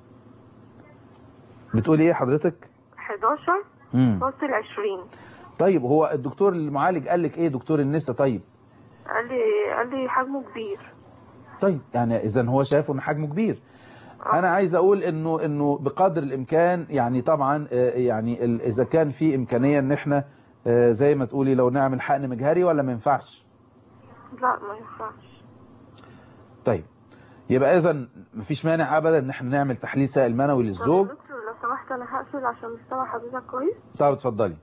بتقولي ايه حضرتك 11 مم. فاصل 20 طيب هو الدكتور المعالج قال لك ايه دكتور النساء طيب قال لي قال لي حجمه كبير طيب يعني اذا هو شايفه ان حجمه كبير انا عايز اقول انه انه بقدر الامكان يعني طبعا آه، يعني ال- اذا كان في امكانيه ان احنا آه، زي ما تقولي لو نعمل حقن مجهري ولا ما ينفعش لا ما ينفعش طيب يبقى اذا مفيش مانع ابدا ان احنا نعمل تحليل سائل منوي للزوج طب يا دكتور لو سمحت انا هقفل عشان مستوى حضرتك كويس طب اتفضلي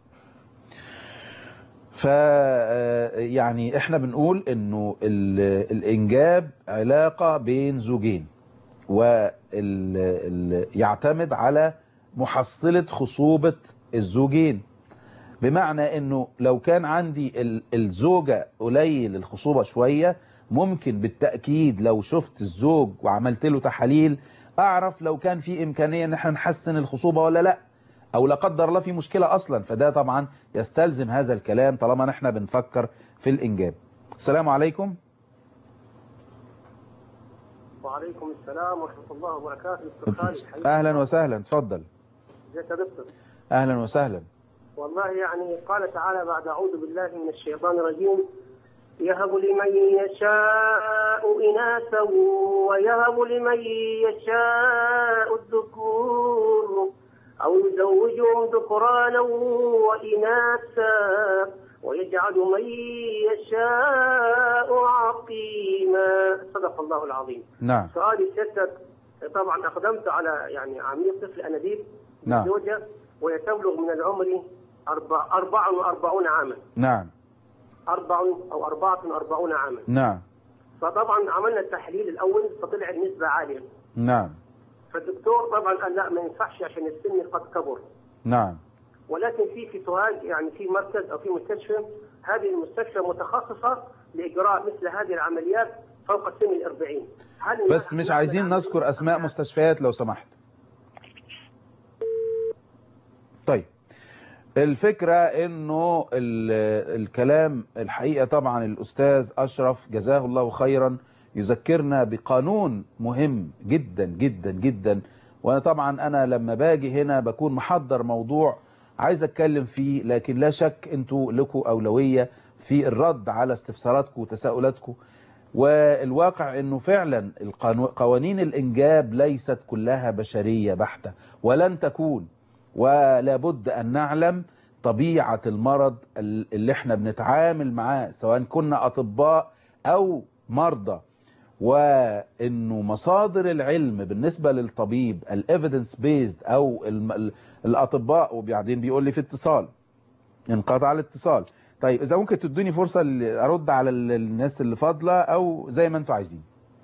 ف آه، يعني احنا بنقول انه ال- الانجاب علاقة بين زوجين ويعتمد على محصلة خصوبة الزوجين بمعنى انه لو كان عندي ال- الزوجة قليل الخصوبة شوية ممكن بالتأكيد لو شفت الزوج وعملت له تحاليل اعرف لو كان في امكانية ان احنا نحسن الخصوبة ولا لا او لا قدر الله في مشكلة اصلا فده طبعا يستلزم هذا الكلام طالما احنا بنفكر في الانجاب السلام عليكم وعليكم السلام ورحمة الله وبركاته دكتور خالد حياك اهلا وسهلا اتفضل ازيك يا دكتور اهلا وسهلا والله يعني قال تعالى بعد أعوذ بالله من الشيطان الرجيم يهب لمن يشاء إناثا ويهب لمن يشاء الذكور أو يزوجهم ذكرانا وإناثا ويجعل من يشاء عقيما صدق الله العظيم نعم سؤالي سيادتك طبعا أقدمت على يعني عملية طفل أنابيب نعم. زوجة وهي تبلغ من العمر أربع أربع وأربعون عاما نعم أربع أو أربعة وأربعون عاما نعم فطبعا عملنا التحليل الأول فطلع النسبة عالية نعم فالدكتور طبعا قال لا ما ينفعش عشان السن قد كبر نعم ولكن في في سوهاج يعني في مركز أو في مستشفى هذه المستشفى متخصصة لإجراء مثل هذه العمليات فوق سن الأربعين هل بس مش عايزين نذكر اسماء مستشفيات لو سمحت طيب الفكرة انه ال- الكلام الحقيقة طبعا الاستاذ اشرف جزاه الله خيرا يذكرنا بقانون مهم جدا جدا جدا وانا طبعا انا لما باجي هنا بكون محضر موضوع عايز اتكلم فيه لكن لا شك انتوا لكم اولوية في الرد على استفساراتكم وتساؤلاتكم والواقع انه فعلا القانو- قوانين الانجاب ليست كلها بشرية بحتة ولن تكون ولا بد ان نعلم طبيعة المرض ال- اللي احنا بنتعامل معاه سواء كنا اطباء او مرضى وانه مصادر العلم بالنسبة للطبيب الايفيدنس بيزد او الم- ال- الاطباء وبعدين بيقول لي في اتصال انقطع الاتصال طيب اذا ممكن تدوني فرصة ل- ارد على ال- الناس اللي فاضلة او زي ما انتوا عايزين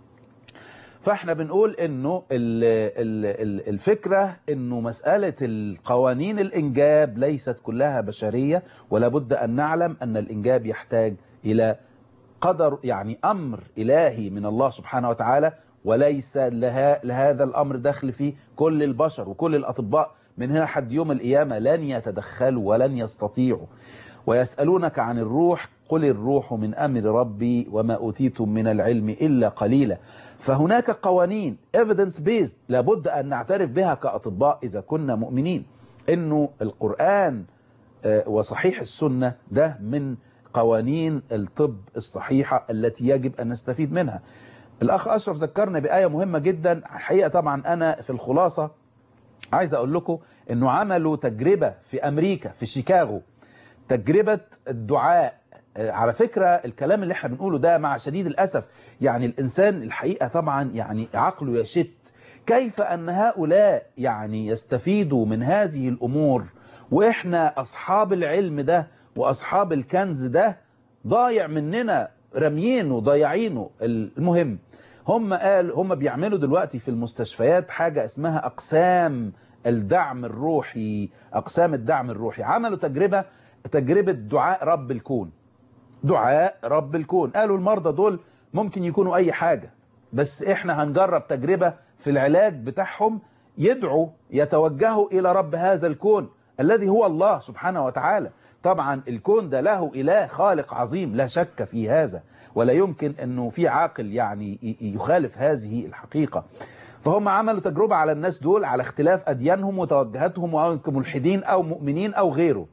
فاحنا بنقول انه ال ال ال الفكرة انه مسألة القوانين الانجاب ليست كلها بشرية ولا بد ان نعلم ان الانجاب يحتاج الى قدر يعني امر الهي من الله سبحانه وتعالى وليس لها لهذا الامر دخل فيه كل البشر وكل الاطباء من هنا حد يوم القيامة لن يتدخلوا ولن يستطيعوا ويسألونك عن الروح قل الروح من أمر ربي وما أوتيتم من العلم إلا قليلا فهناك قوانين evidence based لابد أن نعترف بها كأطباء إذا كنا مؤمنين إنه القرآن آه، وصحيح السنة ده من قوانين الطب الصحيحة التي يجب أن نستفيد منها الأخ أشرف ذكرنا بآية مهمة جدا حقيقة طبعا أنا في الخلاصة عايز أقول لكم أنه عملوا تجربة في أمريكا في شيكاغو تجربة الدعاء آه، على فكرة الكلام اللي احنا بنقوله ده مع شديد الأسف يعني الإنسان الحقيقة طبعا يعني عقله يشت كيف أن هؤلاء يعني يستفيدوا من هذه الأمور وإحنا أصحاب العلم ده وأصحاب الكنز ده ضايع مننا رميينه ضايعينه المهم هم قال هم بيعملوا دلوقتي في المستشفيات حاجة اسمها أقسام الدعم الروحي أقسام الدعم الروحي عملوا تجربة تجربة دعاء رب الكون دعاء رب الكون قالوا المرضى دول ممكن يكونوا أي حاجة بس إحنا هنجرب تجربة في العلاج بتاعهم يدعوا يتوجهوا إلى رب هذا الكون الذي هو الله سبحانه وتعالى طبعا الكون ده له إله خالق عظيم لا شك في هذا ولا يمكن أنه في عاقل يعني ي- يخالف هذه الحقيقة فهم عملوا تجربة على الناس دول على اختلاف أديانهم وتوجهاتهم أو ملحدين أو مؤمنين أو غيره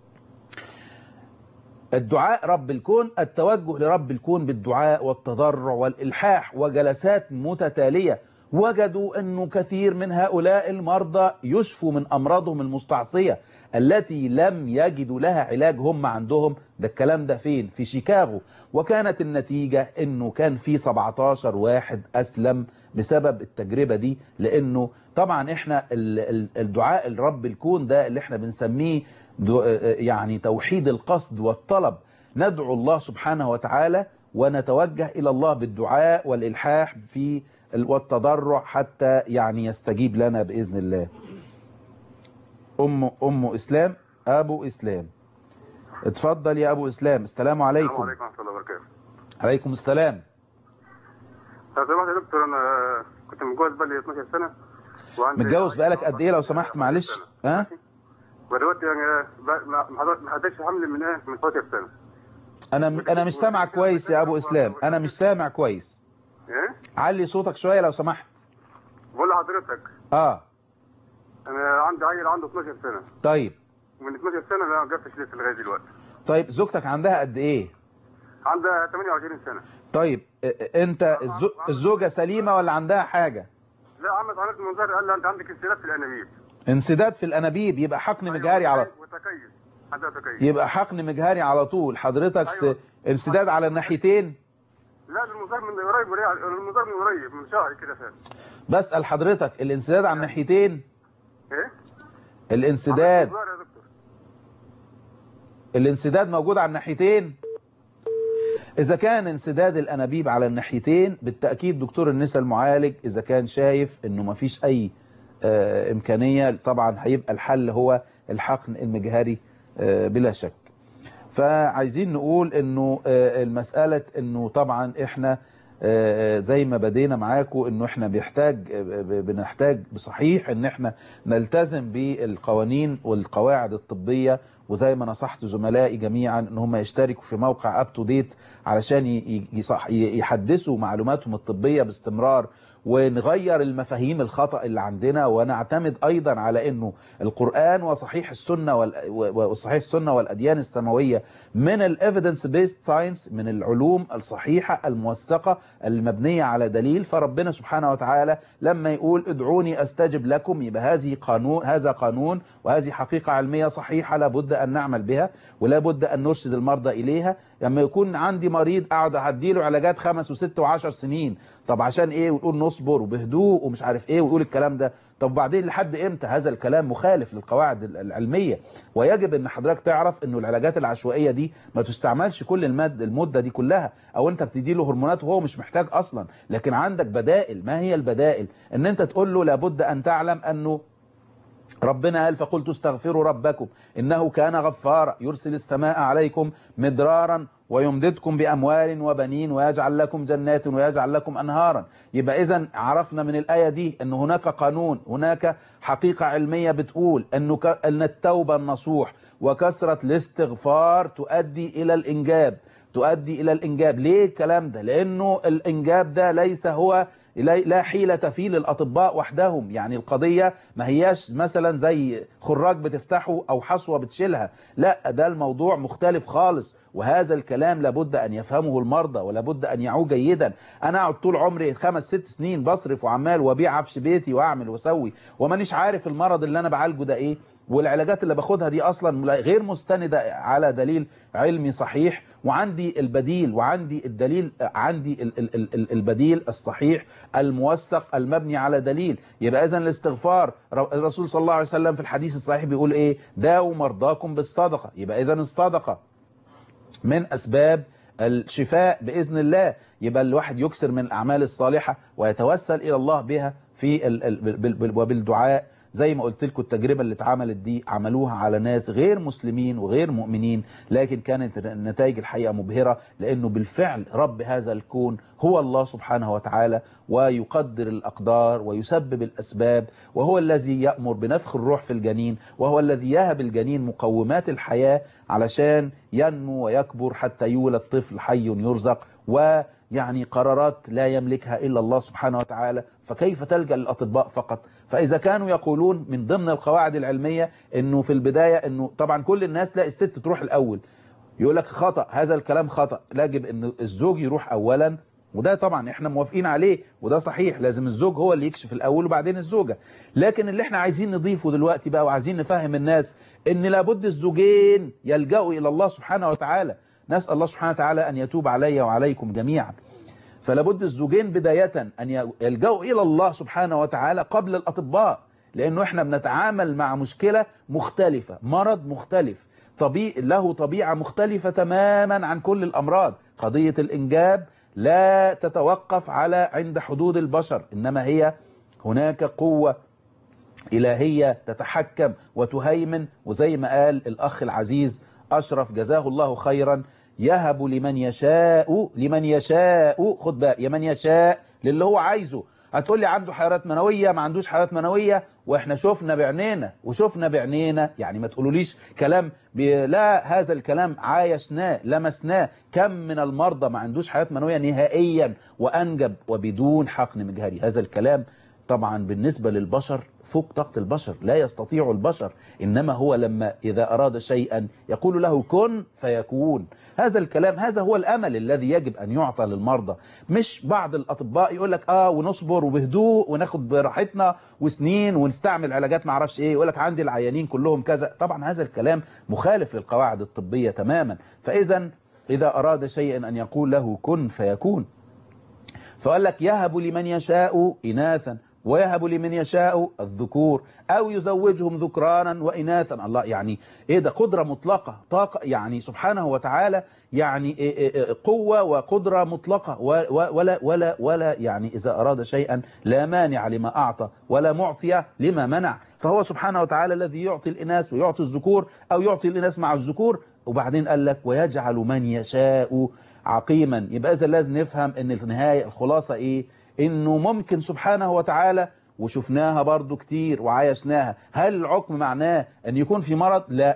الدعاء رب الكون التوجه لرب الكون بالدعاء والتضرع والإلحاح وجلسات متتالية وجدوا أنه كثير من هؤلاء المرضى يشفوا من أمراضهم المستعصية التي لم يجدوا لها علاج هم عندهم ده الكلام ده فين في شيكاغو وكانت النتيجة أنه كان في 17 واحد أسلم بسبب التجربة دي لأنه طبعا احنا ال- ال- الدعاء الرب الكون ده اللي احنا بنسميه دو- يعني توحيد القصد والطلب ندعو الله سبحانه وتعالى ونتوجه إلى الله بالدعاء والإلحاح في والتضرع حتى يعني يستجيب لنا بإذن الله أم أم إسلام أبو إسلام اتفضل يا أبو إسلام السلام عليكم السلام عليكم ورحمة الله وبركاته عليكم السلام لو سمحت يا دكتور أنا كنت متجوز بقالي 12 سنة وعندي متجوز بقالك قد إيه لو سمحت معلش ها ودلوقتي يعني ب- ما ما- ما حدش حمل من إيه من 12 سنة أنا أنا مش سامعك كويس يا أبو إسلام أنا مش سامع كويس إيه علي صوتك شوية لو سمحت بقول لحضرتك آه أنا عندي عيل عنده 12 سنة طيب من 12 سنة لا ما جبتش لسه لغاية دلوقتي طيب زوجتك عندها قد إيه عندها 28 سنة طيب ا- ا- أنت الزو- الزوجة سليمة ولا عندها حاجة لا عملت عملت منظر قال لي أنت عندك انسداد في الأنابيب انسداد في الأنابيب يبقى حقن مجهري على وتكيس عندها تكيس يبقى حقن مجهري على طول حضرتك أيوة. انسداد على الناحيتين لا المنظر من قريب المنظر من قريب من شهر كده فات بسأل حضرتك الانسداد على الناحيتين إيه الانسداد منظر يا دكتور الانسداد موجود على الناحيتين إذا كان انسداد الأنابيب على الناحيتين بالتأكيد دكتور النساء المعالج إذا كان شايف إنه ما فيش أي آه، إمكانية طبعا هيبقى الحل هو الحقن المجهري آه، بلا شك فعايزين نقول إنه آه، المسألة إنه طبعا إحنا آه، زي ما بدينا معاكم إنه إحنا بيحتاج آه، ب- بنحتاج بصحيح إن إحنا نلتزم بالقوانين والقواعد الطبية وزي ما نصحت زملائي جميعا ان هم يشتركوا في موقع اب تو ديت علشان ي- ي- يصح ي- يحدثوا معلوماتهم الطبيه باستمرار ونغير المفاهيم الخطأ اللي عندنا ونعتمد ايضا على انه القرآن وصحيح السنة وال- و- وصحيح السنة والاديان السماوية من الايفيدنس بيست ساينس من العلوم الصحيحة الموثقة المبنية على دليل فربنا سبحانه وتعالى لما يقول ادعوني استجب لكم يبقى هذه قانون هذا قانون وهذه حقيقة علمية صحيحة لابد ان نعمل بها ولا بد ان نرشد المرضى اليها لما يكون عندي مريض اقعد اديله علاجات خمس وست وعشر سنين طب عشان ايه ويقول نصبر وبهدوء ومش عارف ايه ويقول الكلام ده طب وبعدين لحد امتى هذا الكلام مخالف للقواعد ال- العلمية ويجب ان حضرتك تعرف انه العلاجات العشوائية دي ما تستعملش كل المد المدة دي كلها او انت بتدي له هرمونات وهو مش محتاج اصلا لكن عندك بدائل ما هي البدائل ان انت تقول له لابد ان تعلم انه ربنا قال فقلت استغفروا ربكم إنه كان غفارا يرسل السماء عليكم مدرارا ويمددكم بأموال وبنين ويجعل لكم جنات ويجعل لكم أنهارا يبقى إذا عرفنا من الآية دي أن هناك قانون هناك حقيقة علمية بتقول أنه ك- أن التوبة النصوح وكثرة الاستغفار تؤدي إلى الإنجاب تؤدي إلى الإنجاب ليه الكلام ده لأنه الإنجاب ده ليس هو لا لا حيلة فيه للأطباء وحدهم يعني القضية ما هياش مثلا زي خراج بتفتحه أو حصوة بتشيلها لا ده الموضوع مختلف خالص وهذا الكلام لابد أن يفهمه المرضى ولابد أن يعوه جيدا أنا أقعد طول عمري خمس ست سنين بصرف وعمال وبيع عفش بيتي وأعمل وأسوي ومانيش عارف المرض اللي أنا بعالجه ده إيه والعلاجات اللي باخدها دي أصلا غير مستندة على دليل علمي صحيح وعندي البديل وعندي الدليل عندي ال- ال- ال- ال- البديل الصحيح الموثق المبني على دليل يبقى اذا الاستغفار ر- الرسول صلى الله عليه وسلم في الحديث الصحيح بيقول ايه داووا مرضاكم بالصدقة يبقى اذا الصدقة من أسباب الشفاء بإذن الله يبقى الواحد يكسر من الأعمال الصالحة ويتوسل إلى الله بها في ال- ال- بال- بال- وبالدعاء زي ما قلت لكم التجربة اللي اتعملت دي عملوها على ناس غير مسلمين وغير مؤمنين لكن كانت النتائج الحقيقة مبهرة لأنه بالفعل رب هذا الكون هو الله سبحانه وتعالى ويقدر الأقدار ويسبب الأسباب وهو الذي يأمر بنفخ الروح في الجنين وهو الذي يهب الجنين مقومات الحياة علشان ينمو ويكبر حتى يولد طفل حي يرزق ويعني قرارات لا يملكها إلا الله سبحانه وتعالى فكيف تلجأ للأطباء فقط فإذا كانوا يقولون من ضمن القواعد العلمية أنه في البداية أنه طبعا كل الناس لا الست تروح الأول يقول لك خطأ هذا الكلام خطأ يجب أن الزوج يروح أولا وده طبعا احنا موافقين عليه وده صحيح لازم الزوج هو اللي يكشف الاول وبعدين الزوجة لكن اللي احنا عايزين نضيفه دلوقتي بقى وعايزين نفهم الناس ان لابد الزوجين يلجأوا الى الله سبحانه وتعالى نسأل الله سبحانه وتعالى ان يتوب علي وعليكم جميعا فلابد الزوجين بداية ان يلجأوا الى الله سبحانه وتعالى قبل الاطباء لانه احنا بنتعامل مع مشكلة مختلفة مرض مختلف طبيعي له طبيعة مختلفة تماما عن كل الامراض قضية الانجاب لا تتوقف على عند حدود البشر إنما هي هناك قوة إلهية تتحكم وتهيمن وزي ما قال الأخ العزيز أشرف جزاه الله خيرا يهب لمن يشاء لمن يشاء خد بقى لمن يشاء للي هو عايزه هتقول لي عنده حيوانات منوية ما عندوش حيوانات منوية واحنا شفنا بعينينا وشفنا بعينينا يعني ما تقولوليش كلام بي... لا هذا الكلام عايشناه لمسناه كم من المرضى ما عندوش حيوانات منوية نهائيا وأنجب وبدون حقن مجهري هذا الكلام طبعا بالنسبة للبشر فوق طاقة البشر لا يستطيع البشر إنما هو لما إذا أراد شيئا يقول له كن فيكون هذا الكلام هذا هو الأمل الذي يجب أن يعطى للمرضى مش بعض الأطباء يقول لك آه ونصبر وبهدوء وناخد براحتنا وسنين ونستعمل علاجات ما اعرفش إيه يقول لك عندي العيانين كلهم كذا طبعا هذا الكلام مخالف للقواعد الطبية تماما فإذا إذا أراد شيئا أن يقول له كن فيكون فقال لك يهب لمن يشاء إناثا ويهب لمن يشاء الذكور أو يزوجهم ذكرانا وإناثا الله يعني إيه ده قدرة مطلقة طاقة يعني سبحانه وتعالى يعني إيه إيه قوة وقدرة مطلقة ولا ولا ولا يعني إذا أراد شيئا لا مانع لما أعطى ولا معطي لما منع فهو سبحانه وتعالى الذي يعطي الإناث ويعطي الذكور أو يعطي الإناث مع الذكور وبعدين قال لك ويجعل من يشاء عقيما يبقى إذا لازم نفهم أن النهاية الخلاصة إيه انه ممكن سبحانه وتعالى وشفناها برضو كتير وعايشناها هل العقم معناه ان يكون في مرض لا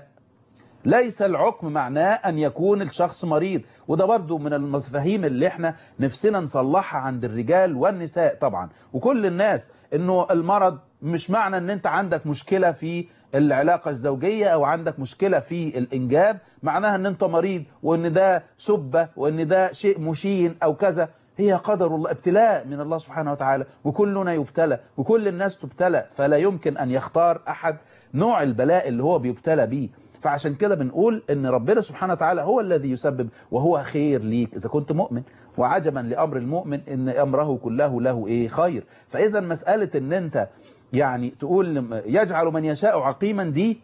ليس العقم معناه ان يكون الشخص مريض وده برضو من المفاهيم اللي احنا نفسنا نصلحها عند الرجال والنساء طبعا وكل الناس انه المرض مش معنى ان انت عندك مشكلة في العلاقة الزوجية او عندك مشكلة في الانجاب معناها ان انت مريض وان ده سبة وان ده شيء مشين او كذا هي قدر الله ابتلاء من الله سبحانه وتعالى وكلنا يبتلى وكل الناس تبتلى فلا يمكن أن يختار أحد نوع البلاء اللي هو بيبتلى بيه فعشان كده بنقول ان ربنا سبحانه وتعالى هو الذي يسبب وهو خير ليك إذا كنت مؤمن وعجبا لأمر المؤمن ان أمره كله له إيه خير فإذا مسألة ان انت يعني تقول يجعل من يشاء عقيما دي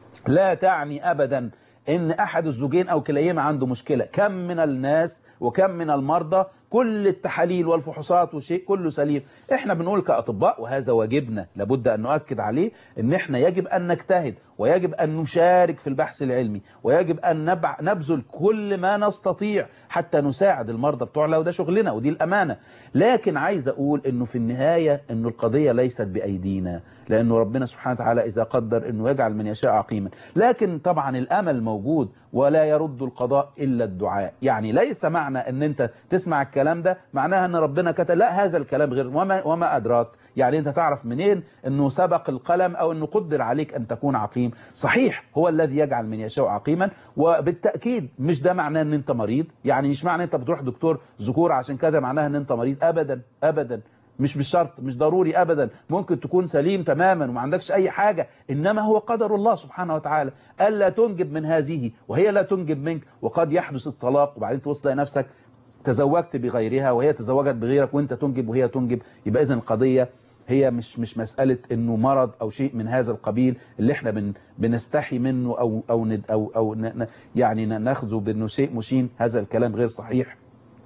لا تعني أبدا ان احد الزوجين او كليهما عنده مشكلة كم من الناس وكم من المرضى كل التحاليل والفحوصات وشيء كله سليم احنا بنقول كأطباء وهذا واجبنا لابد ان نؤكد عليه ان احنا يجب ان نجتهد ويجب ان نشارك في البحث العلمي ويجب ان نبع نبذل كل ما نستطيع حتى نساعد المرضى بتوعنا وده شغلنا ودي الامانة لكن عايز اقول انه في النهاية انه القضية ليست بايدينا لانه ربنا سبحانه وتعالى اذا قدر انه يجعل من يشاء عقيما لكن طبعا الامل موجود ولا يرد القضاء الا الدعاء يعني ليس معنى ان انت تسمع الكلام ده معناها ان ربنا كتب لا هذا الكلام غير وما, وما ادراك يعني انت تعرف منين انه سبق القلم او انه قدر عليك ان تكون عقيم صحيح هو الذي يجعل من يشاء عقيما وبالتأكيد مش ده معناه ان انت مريض يعني مش معنى انت بتروح دكتور ذكور عشان كذا معناها ان انت مريض ابدا ابدا مش بالشرط مش ضروري ابدا ممكن تكون سليم تماما وما عندكش اي حاجة انما هو قدر الله سبحانه وتعالى الا تنجب من هذه وهي لا تنجب منك وقد يحدث الطلاق وبعدين توصل نفسك تزوجت بغيرها وهي تزوجت بغيرك وانت تنجب وهي تنجب يبقى اذا القضية هي مش مش مسألة انه مرض او شيء من هذا القبيل اللي احنا بن بنستحي منه او او ند او او ن يعني ناخذه بانه شيء مشين هذا الكلام غير صحيح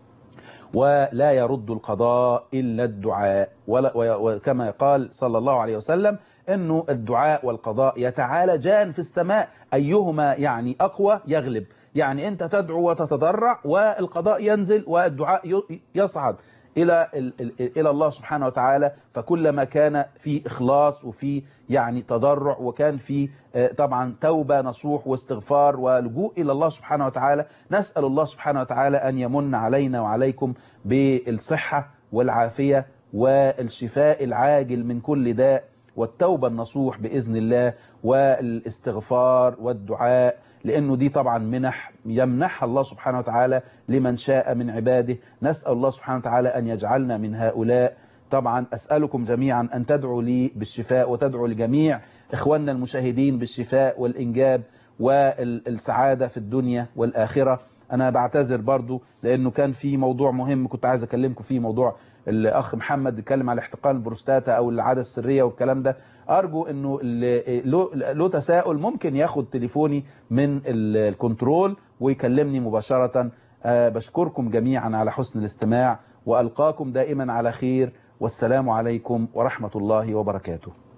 ولا يرد القضاء إلا الدعاء ولا وكما قال صلى الله عليه وسلم أنه الدعاء والقضاء يتعالجان في السماء أيهما يعني أقوى يغلب يعني أنت تدعو وتتضرع والقضاء ينزل والدعاء يصعد إلى إلى الله سبحانه وتعالى فكلما كان في إخلاص وفي يعني تضرع وكان في طبعا توبة نصوح واستغفار ولجوء إلى الله سبحانه وتعالى نسأل الله سبحانه وتعالى أن يمن علينا وعليكم بالصحة والعافية والشفاء العاجل من كل داء والتوبة النصوح بإذن الله والاستغفار والدعاء لأنه دي طبعا منح يمنحها الله سبحانه وتعالى لمن شاء من عباده نسأل الله سبحانه وتعالى أن يجعلنا من هؤلاء طبعا أسألكم جميعا أن تدعوا لي بالشفاء وتدعوا لجميع إخواننا المشاهدين بالشفاء والإنجاب والسعادة في الدنيا والآخرة أنا بعتذر برضو لأنه كان في موضوع مهم كنت عايز أكلمكم فيه موضوع الأخ محمد اتكلم على احتقان البروستاتا أو العادة السرية والكلام ده أرجو أنه له تساؤل ممكن ياخد تليفوني من الكنترول ويكلمني مباشرة آه، بشكركم جميعا على حسن الاستماع وألقاكم دائما على خير والسلام عليكم ورحمة الله وبركاته